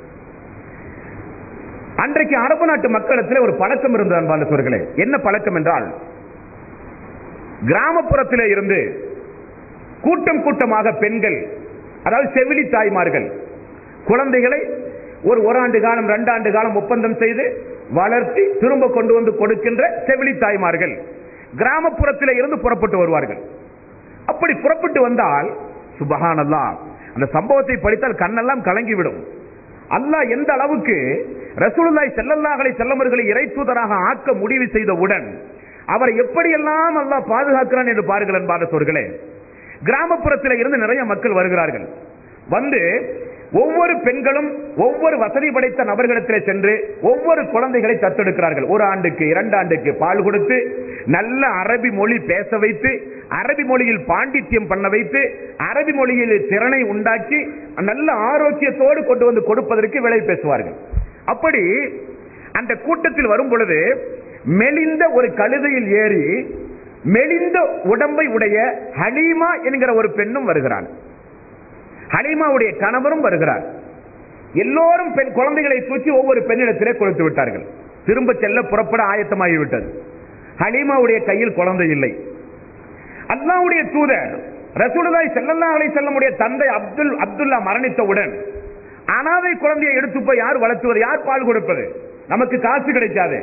அன்றைக்கு அரபு நாட்டு மக்களிடத்தில் ஒரு பழக்கம் இருந்தது அன்பான சோர்களே என்ன பழக்கம் என்றால் கிராமப்புறத்திலே இருந்து கூட்டம் கூட்டமாக பெண்கள் அதாவது செவிலி தாய்மார்கள் குழந்தைகளை ஒரு ஓராண்டு காலம் ரெண்டாண்டு காலம் ஒப்பந்தம் செய்து வளர்த்தி திரும்ப கொண்டு வந்து கொடுக்கின்ற செவிலி தாய்மார்கள் கிராமப்புறத்திலே இருந்து புறப்பட்டு வருவார்கள் அப்படி புறப்பட்டு வந்தால் சுபஹானல்லா அந்த சம்பவத்தை படித்தால் கண்ணெல்லாம் கலங்கிவிடும் அல்லாஹ் எந்த அளவுக்கு ரசூலுல்லாஹி ஸல்லல்லாஹு அலைஹி வஸல்லமர்களை இறை தூதராக ஆக்க முடிவு செய்தவுடன் அவரை எப்படியெல்லாம் அல்லாஹ் பாதுகாக்கிறான் என்று பாருங்கள் அன்பான சொற்களே கிராமப்புறத்தில் இருந்து நிறைய மக்கள் வருகிறார்கள் வந்து ஒவ்வொரு பெண்களும் ஒவ்வொரு வசதி படைத்த நபர்களிடத்திலே சென்று ஒவ்வொரு குழந்தைகளை தத்தெடுக்கிறார்கள் ஒரு ஆண்டுக்கு இரண்டு ஆண்டுக்கு பால் கொடுத்து நல்ல அரபி மொழி பேச வைத்து அரபி மொழியில் பாண்டித்யம் பண்ண வைத்து அரபி மொழியில் திறனை உண்டாக்கி நல்ல ஆரோக்கியத்தோடு கொண்டு வந்து கொடுப்பதற்கு விலை பேசுவார்கள் அப்படி அந்த கூட்டத்தில் வரும் பொழுது மெலிந்த ஒரு கழுதையில் ஏறி மெலிந்த உடம்பை உடைய ஹலீமா என்கிற ஒரு பெண்ணும் வருகிறான் ஹலீமாவுடைய கணவரும் வருகிறார் எல்லோரும் பெண் குழந்தைகளை தூக்கி ஒவ்வொரு பெண்ணிடத்திலே கொடுத்து விட்டார்கள் திரும்ப செல்ல புறப்பட ஆயத்தமாகிவிட்டது ஹலீமாவுடைய கையில் குழந்தை இல்லை அல்லாவுடைய தூதர் ரசூலுல்லாஹி ஸல்லல்லாஹு அலைஹி வஸல்லமுடைய தந்தை அப்துல் அப்துல்லா மரணித்தவுடன் அனாதை குழந்தையை எடுத்து போய் யார் வளர்த்துவது யார் பால் கொடுப்பது நமக்கு காசு கிடைக்காது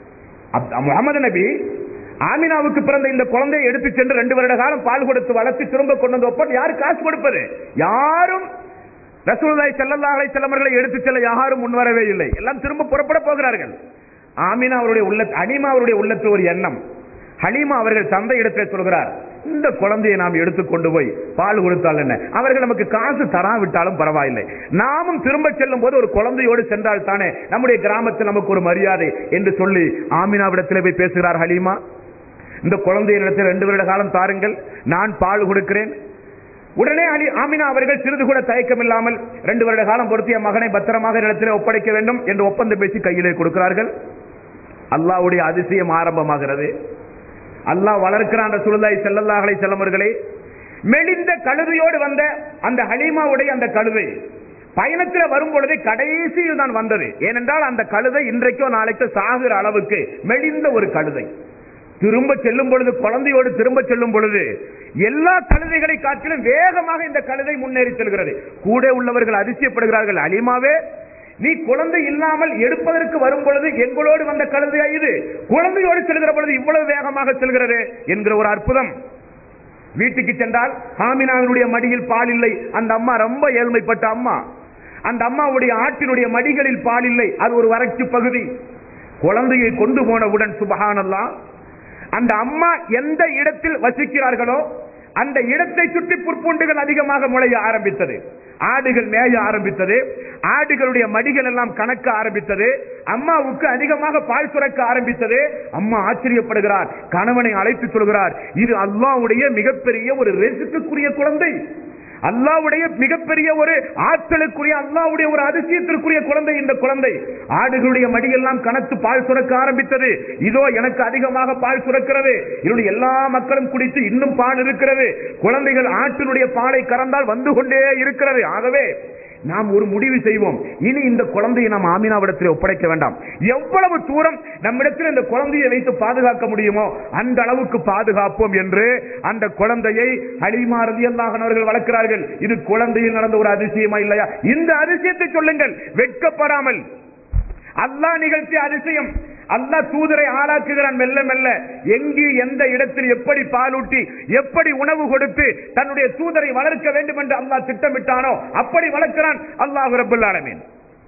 அப்- முகமது நபி ஆமினாவுக்கு பிறந்த இந்த குழந்தையை எடுத்து சென்று ரெண்டு வருட காலம் பால் கொடுத்து வளர்த்து திரும்ப கொண்டு வந்து ஒப்பன் யார் காசு கொடுப்பது யாரும் ரசூலுல்லாஹி ஸல்லல்லாஹு அலைஹி வஸல்லம் அவர்களை எடுத்து செல்ல யாரும் முன்வரவே இல்லை எல்லாம் திரும்ப புறப்பட போகிறார்கள் ஆமினா அவருடைய உள்ள அனிமா அவருடைய உள்ளத்தில் ஒரு எண்ணம் ஹலீமா அவர்கள் தந்தை இடத்தில் சொல்கிறார் இந்த குழந்தையை நாம் எடுத்துக்கொண்டு போய் பால் கொடுத்தால் என்ன அவர்கள் நமக்கு காசு தராவிட்டாலும் பரவாயில்லை நாமும் திரும்ப செல்லும் போது ஒரு குழந்தையோடு சென்றால் தானே நம்முடைய கிராமத்தில் நமக்கு ஒரு மரியாதை என்று சொல்லி ஆமினாவிடத்தில் போய் பேசுகிறார் ஹலீமா இந்த குழந்தையிடத்தில் ரெண்டு வருட காலம் தாருங்கள் நான் பால் கொடுக்கிறேன் உடனே அலி ஆமினா அவர்கள் சிறிது கூட தயக்கம் இல்லாமல் ரெண்டு வருட காலம் பொறுத்து என் மகனை பத்திரமாக இடத்திலே ஒப்படைக்க வேண்டும் என்று ஒப்பந்தம் பேசி கையிலே கொடுக்கிறார்கள் அல்லாஹ்வுடைய அதிசயம் ஆரம்பமாகிறது அல்லாஹ் வளர்க்கிறான் ரசூலுல்லாஹி ஸல்லல்லாஹு அலைஹி வஸல்லம் அவர்களே மெலிந்த கழுதையோடு வந்த அந்த ஹலீமாவுடைய அந்த கழுதை பயணத்தில் வரும் பொழுது கடைசியில் தான் வந்தது ஏனென்றால் அந்த கழுதை இன்றைக்கோ நாளைக்கோ சாகுற அளவுக்கு மெலிந்த ஒரு கழுதை திரும்ப செல்லும் பொழுது குழந்தையோடு திரும்ப செல்லும் பொழுது எல்லா கழுதைகளை காட்டிலும் வேகமாக இந்த கழுதை முன்னேறி செல்கிறது கூட உள்ளவர்கள் அதிசயப்படுகிறார்கள் அலிமாவே நீ குழந்தை இல்லாமல் எடுப்பதற்கு வரும் பொழுது எங்களோடு வந்த கழுதையா இது குழந்தையோடு செல்கிற பொழுது இவ்வளவு வேகமாக செல்கிறது என்கிற ஒரு அற்புதம் வீட்டுக்கு சென்றால் ஹாமினாவினுடைய மடியில் பால் இல்லை அந்த அம்மா ரொம்ப ஏழ்மைப்பட்ட அம்மா அந்த அம்மாவுடைய ஆட்டினுடைய மடிகளில் பால் இல்லை அது ஒரு வறட்சி பகுதி குழந்தையை கொண்டு போனவுடன் சுபஹானல்லா அந்த அம்மா எந்த இடத்தில் வசிக்கிறார்களோ அந்த இடத்தை சுற்றி புற்பூண்டுகள் அதிகமாக முளைய ஆரம்பித்தது ஆடுகள் மேய ஆரம்பித்தது ஆடுகளுடைய மடிகள் எல்லாம் கணக்க ஆரம்பித்தது அம்மாவுக்கு அதிகமாக பால் சுரக்க ஆரம்பித்தது அம்மா ஆச்சரியப்படுகிறார் கணவனை அழைத்து சொல்கிறார் இது அல்லாவுடைய மிகப்பெரிய ஒரு ரெசுக்குரிய குழந்தை அல்லாவுடைய மிகப்பெரிய ஒரு ஆற்றலுக்குரிய அல்லாவுடைய ஒரு அதிசயத்திற்குரிய குழந்தை இந்த குழந்தை ஆடுகளுடைய மடியெல்லாம் கனத்து பால் சுரக்க ஆரம்பித்தது இதோ எனக்கு அதிகமாக பால் சுரக்கிறது என்னுடைய எல்லா மக்களும் குடித்து இன்னும் பால் இருக்கிறது குழந்தைகள் ஆட்டினுடைய பாலை கறந்தால் வந்து கொண்டே இருக்கிறது ஆகவே நாம் ஒரு முடிவு செய்வோம் இனி இந்த குழந்தையை நாம் ஆமினாவிடத்தில் ஒப்படைக்க வேண்டாம் எவ்வளவு தூரம் நம்மிடத்தில் இந்த குழந்தையை வைத்து பாதுகாக்க முடியுமோ அந்த அளவுக்கு பாதுகாப்போம் என்று அந்த குழந்தையை அலிமா ரலியல்லாஹு அவர்கள் வளர்க்கிறார்கள் இது குழந்தையில் நடந்த ஒரு அதிசயமா இல்லையா இந்த அதிசயத்தை சொல்லுங்கள் வெட்கப்படாமல் அல்லாஹ் நிகழ்த்திய அதிசயம் அல்லாஹ் தூதரை ஆளாக்குகிறான் மெல்ல மெல்ல எங்கு எந்த இடத்தில் எப்படி பாலூட்டி எப்படி உணவு கொடுத்து தன்னுடைய தூதரை வளர்க்க வேண்டும் என்று அல்லாஹ் திட்டமிட்டானோ அப்படி வளர்க்கிறான் அல்லாஹ் ரபுல் ஆலமீன்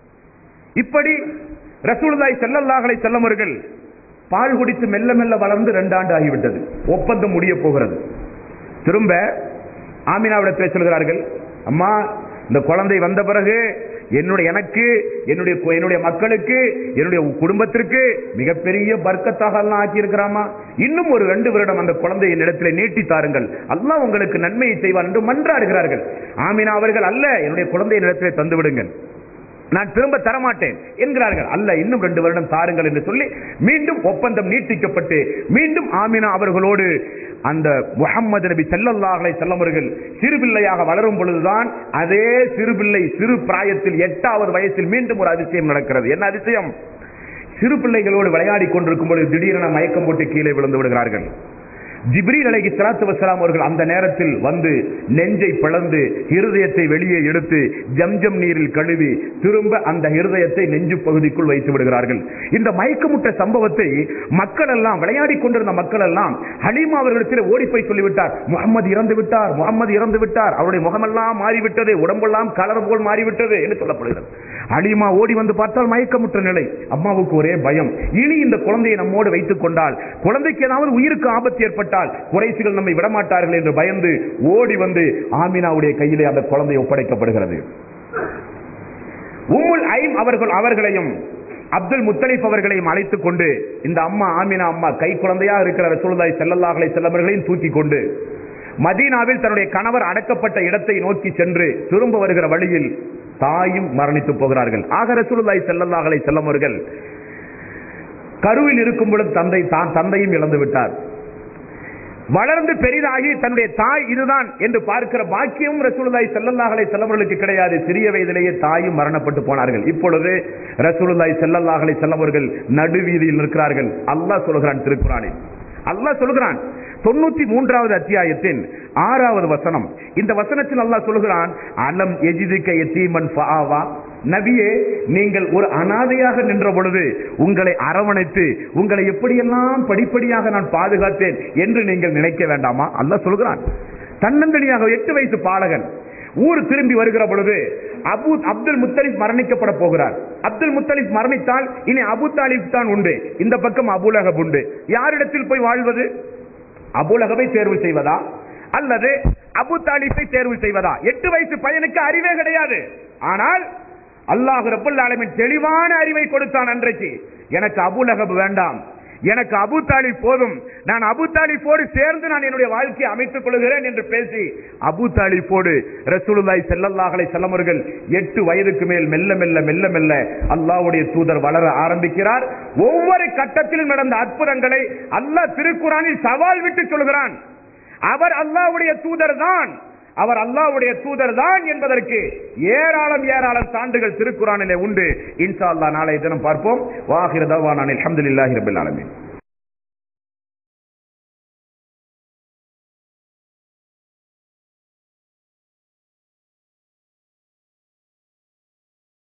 இப்படி ரசூலுல்லாஹி ஸல்லல்லாஹு அலைஹி வஸல்லம் அவர்கள் பால் குடித்து மெல்ல மெல்ல வளர்ந்து ரெண்டு ஆண்டு ஆகிவிட்டது ஒப்பந்தம் முடிய போகிறது திரும்ப ஆமினாவிடத்தில் சொல்கிறார்கள் அம்மா இந்த குழந்தை வந்த பிறகு என்னுடைய எனக்கு என்னுடைய கு- என்னுடைய மக்களுக்கு என்னுடைய குடும்பத்திற்கு மிகப்பெரிய பர்க்கத்தாக எல்லாம் ஆக்கி இருக்கிறாமா இன்னும் ஒரு ரெண்டு வருடம் அந்த குழந்தை என்னிடத்தில் நீட்டி தாருங்கள் அல்லாஹ் உங்களுக்கு நன்மையை செய்வார் என்று மன்றாடுகிறார்கள் ஆமினா அவர்கள் அல்ல என்னுடைய குழந்தை என்னிடத்தில் தந்து விடுங்கள் நான் திரும்ப தரமாட்டேன் என்கிறார்கள் அல்ல இன்னும் ரெண்டு வருடம் தாருங்கள் என்று சொல்லி மீண்டும் ஒப்பந்தம் நீட்டிக்கப்பட்டு மீண்டும் ஆமினா அவர்களோடு அந்த முகம்மது நபி ஸல்லல்லாஹு அலைஹி வஸல்லம் அவர்கள் சிறு பிள்ளையாக வளரும் பொழுதுதான் அதே சிறு பிள்ளை சிறு பிராயத்தில் எட்டாவது வயசில் மீண்டும் ஒரு அதிசயம் நடக்கிறது என்ன அதிசயம் சிறு பிள்ளைகளோடு விளையாடி கொண்டிருக்கும் பொழுது திடீரென மயக்கம் போட்டு கீழே விழுந்து விடுகிறார்கள் ஜிப்ரீல் அலைஹி ஸலாத்து வஸலாம் அவர்கள் அந்த நேரத்தில் வந்து நெஞ்சை பிளந்து இருதயத்தை வெளியே எடுத்து ஜம்ஜம் நீரில் கழுவி திரும்ப அந்த இருதயத்தை நெஞ்சு பகுதிக்குள் வைத்து விடுகிறார்கள் இந்த மயக்கமுட்ட சம்பவத்தை மக்கள் எல்லாம் விளையாடி கொண்டிருந்த மக்கள் எல்லாம் ஹலீமா அவர்களிடத்தில் ஓடி போய் சொல்லிவிட்டார் முகமது இறந்து விட்டார் முகமது இறந்து விட்டார் அவருடைய முகமெல்லாம் மாறிவிட்டது உடம்பெல்லாம் கலர் போல் மாறிவிட்டது என்று சொல்லப்படுகிறது அலிமா ஓடி வந்து பார்த்தால் மயக்கமுற்ற நிலை அம்மாவுக்கு ஒரே பயம் இனி இந்த குழந்தையை நம்மோடு வைத்துக் கொண்டால் குழந்தைக்கு ஏதாவது உயிருக்கு ஆபத்து ஏற்பட்டால் குறைசிகள் நம்மை விடமாட்டார்கள் என்று பயந்து ஓடி வந்து ஆமினாவுடைய கையிலே அந்த குழந்தை ஒப்படைக்கப்படுகிறது உம்முல் ஐம் அவர்கள் அவர்களையும் அப்துல் முத்தலிப் அவர்களையும் அழைத்துக் கொண்டு இந்த அம்மா ஆமினா அம்மா கை குழந்தையா இருக்கிற ரசூலுல்லாஹி ஸல்லல்லாஹு அலைஹி வஸல்லம் அவர்களையும் தூக்கி கொண்டு மதீனாவில் தன்னுடைய கணவர் அடக்கப்பட்ட இடத்தை நோக்கி சென்று திரும்ப வருகிற வழியில் தாயும் மரணித்து போகிறார்கள் ஆக ரசூலுல்லாஹி ஸல்லல்லாஹு அலைஹி வஸல்லம் அவர்கள் கருவில் இருக்கும் பொழுது தந்தை தான் தந்தையும் இழந்து விட்டார் வளர்ந்து பெரிதாகி தன்னுடைய தாய் இதுதான் என்று பார்க்கிற பாக்கியம் ரசூலுல்லாஹி ஸல்லல்லாஹு அலைஹி வஸல்லம் அவர்களுக்கு கிடையாது சிறிய வயதிலேயே தாயும் மரணப்பட்டு போனார்கள் இப்பொழுது ரசூலுல்லாஹி ஸல்லல்லாஹு அலைஹி வஸல்லம் அவர்கள் நடுவீதியில் நிற்கிறார்கள் அல்லாஹ் சொல்கிறான் திருக்குறானில் அல்லாஹ் சொல்கிறான் தொண்ணூத்தி மூன்றாவது அத்தியாயத்தின் ஆறாவது வசனம் இந்த வசனத்தில் அல்லாஹ் சொல்கிறான் அலம் எஜிதுக்க எத்தீமன் ஃபஆவா நபியே நீங்கள் ஒரு அனாதையாக நின்ற பொழுது உங்களை அரவணைத்து உங்களை எப்படியெல்லாம் படிப்படியாக நான் பாதுகாத்தேன் என்று நீங்கள் நினைக்க வேண்டாமா அல்லாஹ் சொல்கிறான் தன்னந்தனியாக எட்டு வயசு பாலகன் ஊர் திரும்பி வருகிற பொழுது அபு அப்துல் முத்தலிப் மரணிக்கப்பட போகிறார் அப்துல் முத்தலிப் மரணித்தால் இனி அபு தாலிப் தான் உண்டு இந்த பக்கம் அபுலகப் உண்டு யாரிடத்தில் போய் வாழ்வது அபுலகவை தேர்வு செய்வதா அல்லது அபு தாலிப்பை தேர்வு செய்வதா எட்டு வயசு பையனுக்கு அறிவே கிடையாது ஆனால் அல்லாஹ் ரப்பல் ஆலமீன் தெளிவான அறிவை கொடுத்தான் அன்றைக்கு எனக்கு அபுலகப் வேண்டாம் எனக்கு அபு தாலிப் போதும் நான் அபு தாலிப்போடு சேர்ந்து நான் என்னுடைய வாழ்க்கையை அமைத்துக் கொள்கிறேன் என்று பேசி அபு தாலிப்போடு ரசூலுல்லாஹி ஸல்லல்லாஹு அலைஹி வஸல்லம் அவர்கள் எட்டு வயதுக்கு மேல் மெல்ல மெல்ல மெல்ல மெல்ல அல்லாஹ்வுடைய தூதர் வளர ஆரம்பிக்கிறார் ஒவ்வொரு கட்டத்திலும் நடந்த அற்புதங்களை அல்லாஹ் திருக்குறானில் சவால் விட்டு சொல்கிறான் அவர் அல்லாஹ்வுடைய தூதர் தான் அவர் அல்லாஹ்வுடைய தூதர் தான் என்பதற்கு ஏராளம் ஏராளம் சான்றுகள் திருக்குறானிலே உண்டு இன்ஷா அல்லாஹ் நாளைய தினம் பார்ப்போம் வாஹிர தவானான் அல்ஹம்துலில்லாஹி ரபில் ஆலமீன்